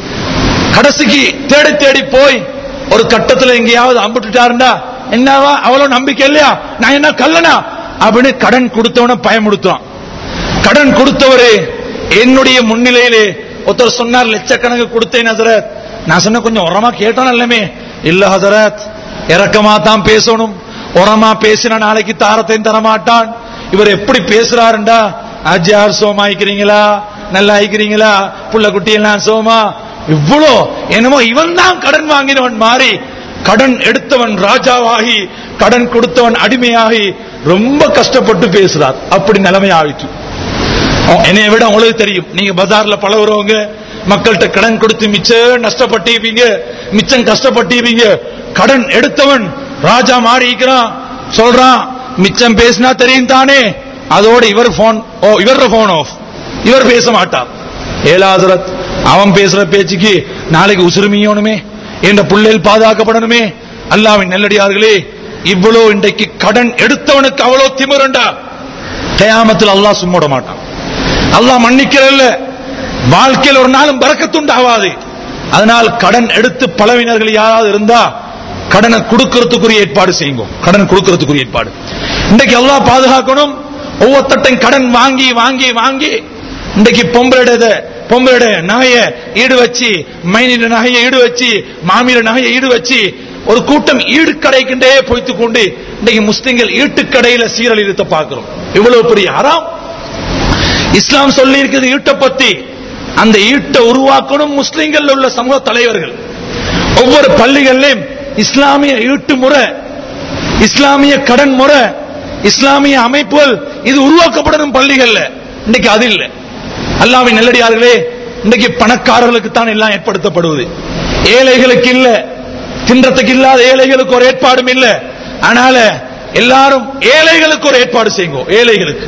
கடைசிக்கு தேடி தேடி போய் ஒரு கட்டத்துல எங்கேயாவது அம்பிட்டுட்டாருண்டா என்னவா அவ்வளவு நம்பிக்கை இல்லையா நான் என்ன கல்லனா அப்படின்னு கடன் கொடுத்தவன பயமுடுத்துறான் கடன் கொடுத்தவரு என்னுடைய முன்னிலையிலே ஒருத்தர் சொன்னார் லட்சக்கணக்கு கொடுத்தேன் ஹசரத் நான் சொன்ன கொஞ்சம் உரமா கேட்டான் இல்லமே இல்ல ஹசரத் இறக்கமா தான் பேசணும் உரமா பேசினா நாளைக்கு தாரத்தையும் தரமாட்டான் இவர் எப்படி பேசுறாருண்டா ஆஜியார் சோமா ஆயிக்கிறீங்களா நல்லா ஆயிக்கிறீங்களா புள்ள குட்டி எல்லாம் சோமா இவ்வளோ என்னமோ இவன் தான் கடன் வாங்கினவன் மாறி கடன் எடுத்தவன் ராஜாவாகி கடன் கொடுத்தவன் அடிமையாகி ரொம்ப கஷ்டப்பட்டு பேசுறார் அப்படி நிலைமை ஆயிற்று என்னைய விட உங்களுக்கு தெரியும் நீங்க பஜார்ல பழகுறவங்க மக்கள்கிட்ட கடன் கொடுத்து மிச்சம் நஷ்டப்பட்டிருப்பீங்க மிச்சம் கஷ்டப்பட்டிருப்பீங்க கடன் எடுத்தவன் ராஜா மாறி இருக்கிறான் சொல்றான் மிச்சம் பேசினா தெரியும் தானே அதோட இவர் போன் ஓ இவர் போன் ஆஃப் இவர் பேச மாட்டார் ஏலாதரத் அவன் பேசுற பேச்சுக்கு நாளைக்கு உசுருமியோனுமே என்ற புள்ளையில் பாதுகாக்கப்படணுமே அல்லாவின் நெல்லடியார்களே இவ்வளவு இன்றைக்கு கடன் எடுத்தவனுக்கு அவ்வளவு திமிரண்டா கயாமத்தில் அல்லாஹ் சும்மோட மாட்டான் அல்லாஹ் மன்னிக்கிறல்ல வாழ்க்கையில் ஒரு நாளும் பறக்கத்துண்டாவாது அதனால் கடன் எடுத்து பலவினர்கள் யாராவது இருந்தா கடனை கொடுக்கறதுக்குரிய ஏற்பாடு செய்யுங்க கடன் கொடுக்கறதுக்குரிய ஏற்பாடு இன்றைக்கு அல்லாஹ் பாதுகாக்கணும் ஒவ்வொருத்தட்டையும் கடன் வாங்கி வாங்கி வாங்கி இன்றைக்கு பொம்பளை பொம்பளை நகைய ஈடு வச்சு மைனிட நகையை ஈடு வச்சு மாமியிட நகையை ஈடு வச்சு ஒரு கூட்டம் ஈடு கடைக்கின்றே போய்த்து கொண்டு இன்றைக்கு முஸ்லிம்கள் ஈட்டுக்கடையில சீரழித்த பார்க்கிறோம் இவ்வளவு பெரிய அறாம் இஸ்லாம் சொல்லி இருக்குது ஈட்ட பத்தி அந்த ஈட்டை உருவாக்கணும் முஸ்லிம்கள் உள்ள சமூக தலைவர்கள் ஒவ்வொரு பள்ளிகளிலும் இஸ்லாமிய ஈட்டு முறை இஸ்லாமிய கடன் முறை இஸ்லாமிய அமைப்புகள் இது உருவாக்கப்படணும் பள்ளிகள்ல இன்னைக்கு அது இல்லை அல்லாவின் நல்லடியார்களே இன்னைக்கு பணக்காரர்களுக்கு தான் எல்லாம் ஏற்படுத்தப்படுவது ஏழைகளுக்கு இல்ல தின்றத்துக்கு இல்லாத ஏழைகளுக்கு ஒரு ஏற்பாடும் இல்ல ஆனால எல்லாரும் ஏழைகளுக்கு ஒரு ஏற்பாடு செய்யுங்க ஏழைகளுக்கு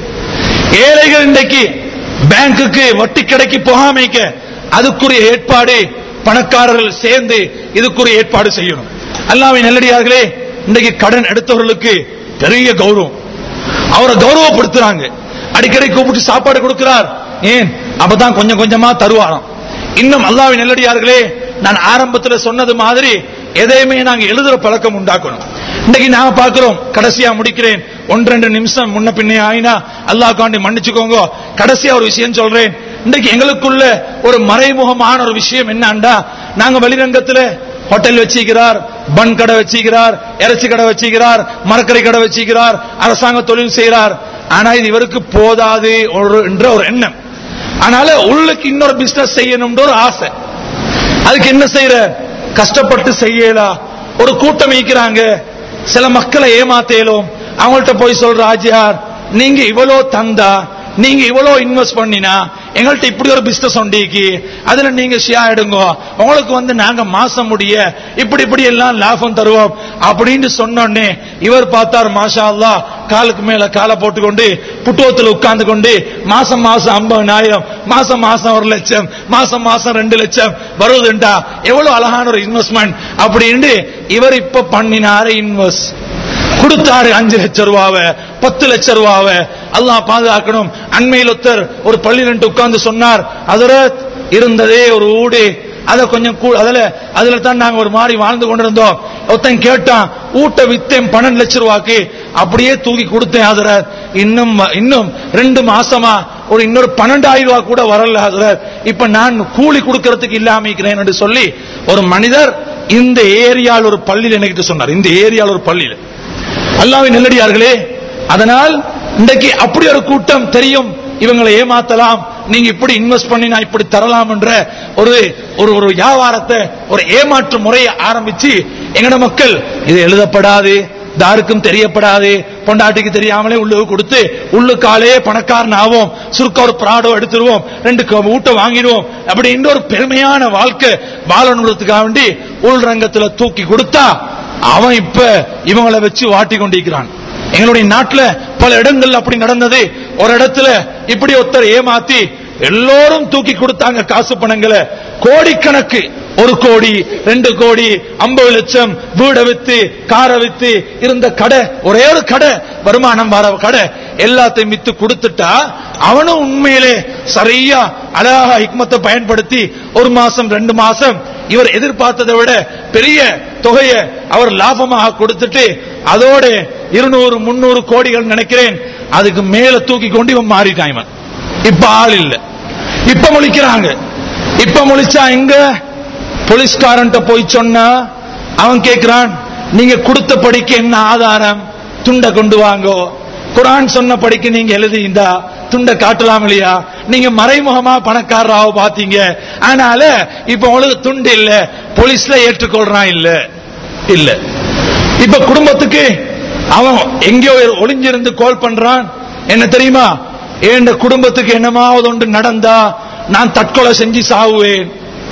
ஏழைகள் இன்றைக்கு பேங்குக்கு வட்டி கடைக்கு போகாமைக்க அதுக்குரிய ஏற்பாடு பணக்காரர்கள் சேர்ந்து இதுக்குரிய ஏற்பாடு செய்யணும் அல்லாவின் நல்லடியார்களே இன்றைக்கு கடன் எடுத்தவர்களுக்கு பெரிய கௌரவம் அவரை கௌரவப்படுத்துறாங்க அடிக்கடி கூப்பிட்டு சாப்பாடு கொடுக்கிறார் ஏன் அப்பதான் கொஞ்சம் கொஞ்சமா தருவாராம் இன்னும் அல்லாவின் நெல்லடியார்களே நான் ஆரம்பத்தில் சொன்னது மாதிரி எதையுமே நாங்க எழுதுற பழக்கம் உண்டாக்கணும் இன்னைக்கு நாம பாக்குறோம் கடைசியா முடிக்கிறேன் ஒன்று ரெண்டு நிமிஷம் முன்ன பின்னே ஆயினா அல்லாஹ் காண்டி மன்னிச்சுக்கோங்க கடைசியா ஒரு விஷயம் சொல்றேன் இன்னைக்கு எங்களுக்குள்ள ஒரு மறைமுகமான ஒரு விஷயம் என்னண்டா நாங்க வெளிரங்கத்துல ஹோட்டல் வச்சிருக்கிறார் பன் கடை வச்சிருக்கிறார் இறைச்சி கடை வச்சிருக்கிறார் மரக்கறி கடை வச்சிருக்கிறார் அரசாங்க தொழில் செய்கிறார் ஆனா இது இவருக்கு போதாது ஒரு என்ற ஒரு எண்ணம் ஆனால உள்ளுக்கு இன்னொரு பிசினஸ் செய்யணும்ன்ற ஒரு ஆசை அதுக்கு என்ன செய்யற கஷ்டப்பட்டு செய்யலா ஒரு கூட்டம் ஈக்கிறாங்க சில மக்களை ஏமாத்தேலும் அவங்கள்ட்ட போய் சொல்ற ஆஜியார் நீங்க இவ்வளோ தந்தா நீங்க இவ்வளோ இன்வெஸ்ட் பண்ணினா எங்கள்கிட்ட இப்படி ஒரு பிசினஸ் உண்டிக்கு அதுல நீங்க ஷேர் எடுங்க உங்களுக்கு வந்து நாங்க மாசம் முடிய இப்படி இப்படி எல்லாம் லாபம் தருவோம் அப்படின்னு சொன்னோடனே இவர் பார்த்தார் மாஷா அல்லா காலுக்கு மேல காலை போட்டுக்கொண்டு புட்டுவத்தில் உட்கார்ந்து கொண்டு மாசம் மாசம் ஐம்பதாயிரம் மாசம் மாசம் ஒரு லட்சம் மாசம் மாசம் ரெண்டு லட்சம் வருவதுண்டா எவ்வளவு அழகான ஒரு இன்வெஸ்ட்மெண்ட் அப்படின்னு இவர் இப்ப பண்ணினாரு இன்வெஸ்ட் கொடுத்தாரு அஞ்சு லட்சம் ரூபாவ பத்து லட்சம் ரூபாவ அல்லாஹ் பாதுகாக்கணும் அண்மையில் ஒருத்தர் ஒரு பள்ளியில உட்கார்ந்து சொன்னார் அதுல இருந்ததே ஒரு ஊடு அத கொஞ்சம் கூ- அதுல அதுல தான் நாங்க ஒரு மாதிரி வாழ்ந்து கொண்டிருந்தோம் ஒருத்தன் கேட்டான் ஊட்ட வித்தேன் பன்னெண்டு லட்சம் ரூபாய்க்கு அப்படியே தூக்கி கொடுத்தேன் அதுல இன்னும் வ- இன்னும் ரெண்டு மாசமா ஒரு இன்னொரு பன்னெண்டாயிரம் ரூபாய் கூட வரல அதுல இப்ப நான் கூலி கொடுக்கறதுக்கு இல்லாம இருக்கிறேன் என்று சொல்லி ஒரு மனிதர் இந்த ஏரியாவில் ஒரு பள்ளியில் என்கிட்ட சொன்னார் இந்த ஏரியாவில் ஒரு பள்ளியில் அல்லாவின் நெல்லடியார்களே அதனால் இன்றைக்கு அப்படி ஒரு கூட்டம் தெரியும் இவங்களை ஏமாத்தலாம் நீங்க இப்படி இன்வெஸ்ட் பண்ணி நான் இப்படி தரலாம் என்ற ஒரு ஒரு ஒரு வியாபாரத்தை ஒரு ஏமாற்று முறையை ஆரம்பிச்சு எங்கட மக்கள் இது எழுதப்படாது தாருக்கும் தெரியப்படாது பொண்டாட்டிக்கு தெரியாமலே உள்ளுக்கு கொடுத்து உள்ளுக்காலே பணக்காரன் ஆவோம் சுருக்க ஒரு ப்ராடோ எடுத்துருவோம் ரெண்டு க- ஊட்ட வாங்கிடுவோம் அப்படின்னு ஒரு பெருமையான வாழ்க்கை வாழணுன்றதுக்காக வேண்டி உள்ரங்கத்துல தூக்கி கொடுத்தா அவன் இப்ப இவங்களை வச்சு வாட்டி கொண்டிருக்கிறான் எங்களுடைய நாட்டுல பல இடங்கள்ல அப்படி நடந்தது ஒரு இடத்துல இப்படி ஒருத்தர் ஏமாத்தி எல்லோரும் தூக்கி கொடுத்தாங்க காசு பணங்களை கோடிக்கணக்கு ஒரு கோடி ரெண்டு கோடி ஐம்பது லட்சம் வீடை வித்து காரை வித்து இருந்த கடை ஒரே ஒரு கடை வருமானம் வர கடை எல்லாத்தையும் வித்து கொடுத்துட்டா அவனும் உண்மையிலே சரியா அழகா ஹிக்மத்தை பயன்படுத்தி ஒரு மாசம் ரெண்டு மாசம் இவர் எதிர்பார்த்ததை விட பெரிய தொகையை அவர் லாபமாக கொடுத்துட்டு அதோட இருநூறு முன்னூறு கோடிகள் நினைக்கிறேன் அதுக்கு மேல தூக்கி கொண்டு இவன் மாறிட்டான் இவன் இப்ப ஆள் இல்ல இப்ப முழிக்கிறாங்க இப்ப முழிச்சா எங்க போலீஸ்காரன்ட்ட போய் சொன்னா அவன் கேக்குறான் நீங்க கொடுத்த படிக்க என்ன ஆதாரம் துண்டை கொண்டு வாங்கோ குரான் சொன்ன படிக்க நீங்க எழுதிந்தா துண்டை காட்டலாம் இல்லையா நீங்க மறைமுகமா பணக்காரராவ பாத்தீங்க அதனால இப்ப உங்களுக்கு துண்டு இல்ல போலீஸ்ல ஏற்றுக்கொள்றான் இல்ல இல்ல இப்ப குடும்பத்துக்கு அவன் எங்கேயோ ஒளிஞ்சிருந்து கால் பண்றான் என்ன தெரியுமா என் குடும்பத்துக்கு என்னமாவது ஒன்று நடந்தா நான் தற்கொலை செஞ்சு சாவுவேன்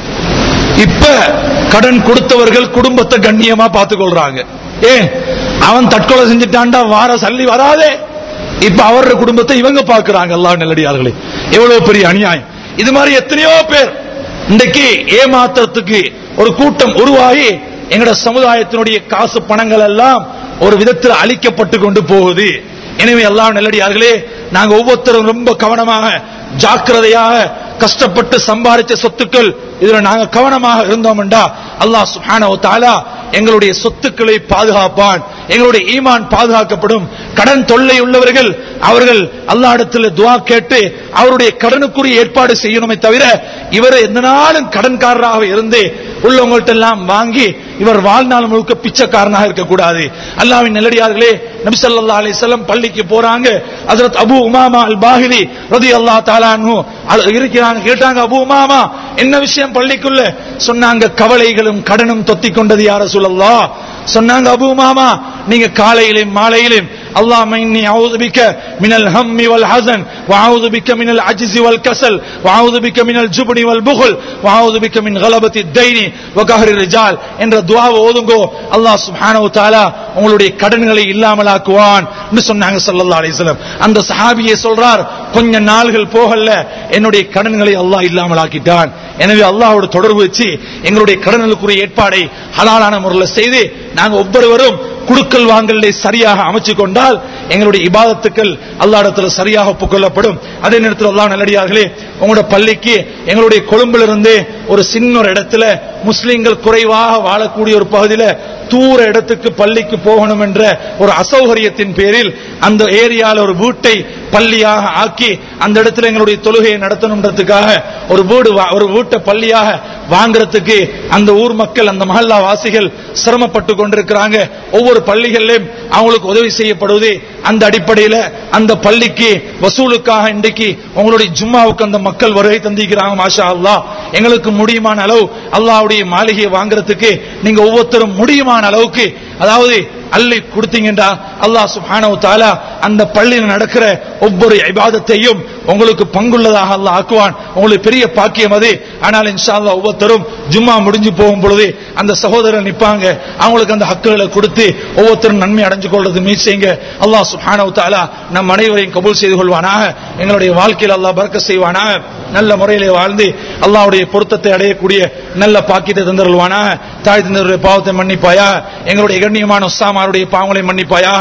இப்ப கடன் கொடுத்தவர்கள் குடும்பத்தை கண்ணியமா பார்த்துக் கொள்றாங்க ஏன் அவன் தற்கொலை செஞ்சுட்டான்டா வார சல்லி வராதே இப்ப அவரோட குடும்பத்தை இவங்க பாக்குறாங்க அல்லாஹ் நல்லடியார்களே எவ்வளவு பெரிய அநியாயம் இது மாதிரி எத்தனையோ பேர் இன்றைக்கு ஏமாற்றத்துக்கு ஒரு கூட்டம் உருவாகி எங்கட சமுதாயத்தினுடைய காசு பணங்கள் எல்லாம் ஒரு விதத்தில் அழிக்கப்பட்டு கொண்டு போகுது எனவே எல்லாம் நல்லடியார்களே நாங்க ஒவ்வொருத்தரும் ரொம்ப கவனமாக ஜாக்கிரதையாக கஷ்டப்பட்டு சம்பாதிச்ச சொத்துக்கள் இதுல நாங்க கவனமாக இருந்தோம்டா அல்லாஹ் சுப்ஹானஹு தஆலா எங்களுடைய சொத்துக்களை பாதுகாப்பான் எங்களுடைய ஈமான் பாதுகாக்கப்படும் கடன் தொல்லை உள்ளவர்கள் அவர்கள் அல்லாஹ்விடத்தில் துஆ கேட்டு அவருடைய கடனுக்குரிய ஏற்பாடு செய்யணுமே தவிர இவர் எந்த நாளும் கடன்காரராக இருந்து உள்ளவங்கள்ட்ட எல்லாம் வாங்கி இவர் வாழ்நாள் முழுக்க பிச்சைக்காரனாக இருக்கக்கூடாது அல்லாவின் நல்லடியார்களே நபி ஸல்லல்லாஹு அலைஹி வஸல்லம் பள்ளிக்கு போறாங்க ஹஜ்ரத் அபூ உமாமா அல் பாஹிலி ரலியல்லாஹு தஆலா அன்ஹு அல் இருக்கிறாங்க கேட்டாங்க அபூ உமாமா என்ன விஷயம் பள்ளிக்குள்ள சொன்னாங்க கவலைகளும் கடனும் தொத்தி கொண்டது யார சொல்லல்லா சொன்னாங்க அபூ உமாமா நீங்க காலையிலும் மாலையிலும் اللهم إني أعوذ بك من الهم والحزن وأعوذ بك من العجز والكسل وأعوذ بك من الجبن والبخل وأعوذ بك من غلبة الدين وقهر الرجال என்ற துஆவை ஓதுங்கோ அல்லாஹ் சுப்ஹானஹு தஆலா உங்களுடைய கடன்களை இல்லாமலாக்குவான் என்று சொன்னாங்க ஸல்லல்லாஹு அலைஹி வஸல்லம் அந்த சஹாபியே சொல்றார் கொஞ்ச நாள்கள் போகல என்னுடைய கடன்களை அல்லாஹ் இல்லாமலாக்கிட்டான் எனவே அல்லாஹ்வோட தொடர்பு வச்சு எங்களுடைய கடன்களுக்குரிய ஏற்பாடை ஹலாலான முறையில் செய்து நாங்க ஒவ்வொருவரும் குடுக்கல் வாங்கலை சரியாக அமைச்சு கொண்டால் எங்களுடைய இபாதத்துக்கள் அல்லாஹ்விடத்துல சரியாக ஒப்புக்கொள்ளப்படும் அதே நேரத்தில் அல்லாஹ் நல்லடியார்களே உங்களோட பள்ளிக்கு எங்களுடைய கொழும்புல இருந்து ஒரு சின்ன ஒரு இடத்துல முஸ்லிம்கள் குறைவாக வாழக்கூடிய ஒரு பகுதியில தூர இடத்துக்கு பள்ளிக்கு போகணும் என்ற ஒரு அசௌகரியத்தின் பேரில் அந்த ஏரியால ஒரு வீட்டை பள்ளியாக ஆக்கி அந்த இடத்துல எங்களுடைய தொழுகையை நடத்தணுன்றதுக்காக ஒரு வீடு வா- ஒரு வீட்டை பள்ளியாக வாங்குறதுக்கு அந்த ஊர் மக்கள் அந்த மஹல்லா வாசிகள் சிரமப்பட்டு கொண்டிருக்கிறாங்க ஒவ்வொரு பள்ளிகளிலும் அவங்களுக்கு உதவி செய்யப்படுவது அந்த அடிப்படையில அந்த பள்ளிக்கு வசூலுக்காக இன்றைக்கு உங்களுடைய ஜும்மாவுக்கு அந்த மக்கள் வருகை தந்திக்கிறாங்க மாஷா அல்லாஹ் எங்களுக்கு முடியுமான அளவு அல்லாஹ்வுடைய மாளிகையை வாங்குறதுக்கு நீங்க ஒவ்வொருத்தரும் முடியுமான அளவுக்கு அதாவது அள்ளி கொடுத்தீங்கன்றா அல்லாஹ் சுப்ஹானஹு தஆலா அந்த பள்ளியில் நடக்கிற ஒவ்வொரு இபாதத்தையும் உங்களுக்கு பங்குள்ளதாக அல்லாஹ் ஆக்குவான் உங்களுக்கு பெரிய பாக்கியம் அது ஆனால் இன்ஷா அல்லாஹ் ஒவ்வொருத்தரும் ஜும்மா முடிஞ்சு போகும் பொழுது அந்த சகோதரர் நிப்பாங்க அவங்களுக்கு அந்த ஹக்குகளை கொடுத்து ஒவ்வொருத்தரும் நன்மை அடைஞ்சு கொள்றது மீட் செய்யுங்க அல்லாஹ் சுப்ஹானஹு தஆலா நம் அனைவரையும் கபூல் செய்து கொள்வானாக எங்களுடைய வாழ்க்கையில் அல்லாஹ் பரக்கத் செய்வானாக நல்ல முறையிலே வாழ்ந்து அல்லாஹ்வுடைய பொருத்தத்தை அடையக்கூடிய நல்ல பாக்கியத்தை தந்தருள்வானாக தாய் தந்தருடைய பாவத்தை மன்னிப்பாயா எங்களுடைய கண்ணியமான உஸ்தாமாருடைய பாவங்களை மன்னிப்பாயா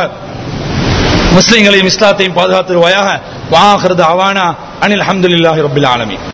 முஸ்லிம்களையும் இஸ்லாத்தையும் பாதுகாத்துருவாயாக வாஹிருது அவானா அனில் அல்ஹம்துலில்லாஹி ரப்பில் ஆலமீன்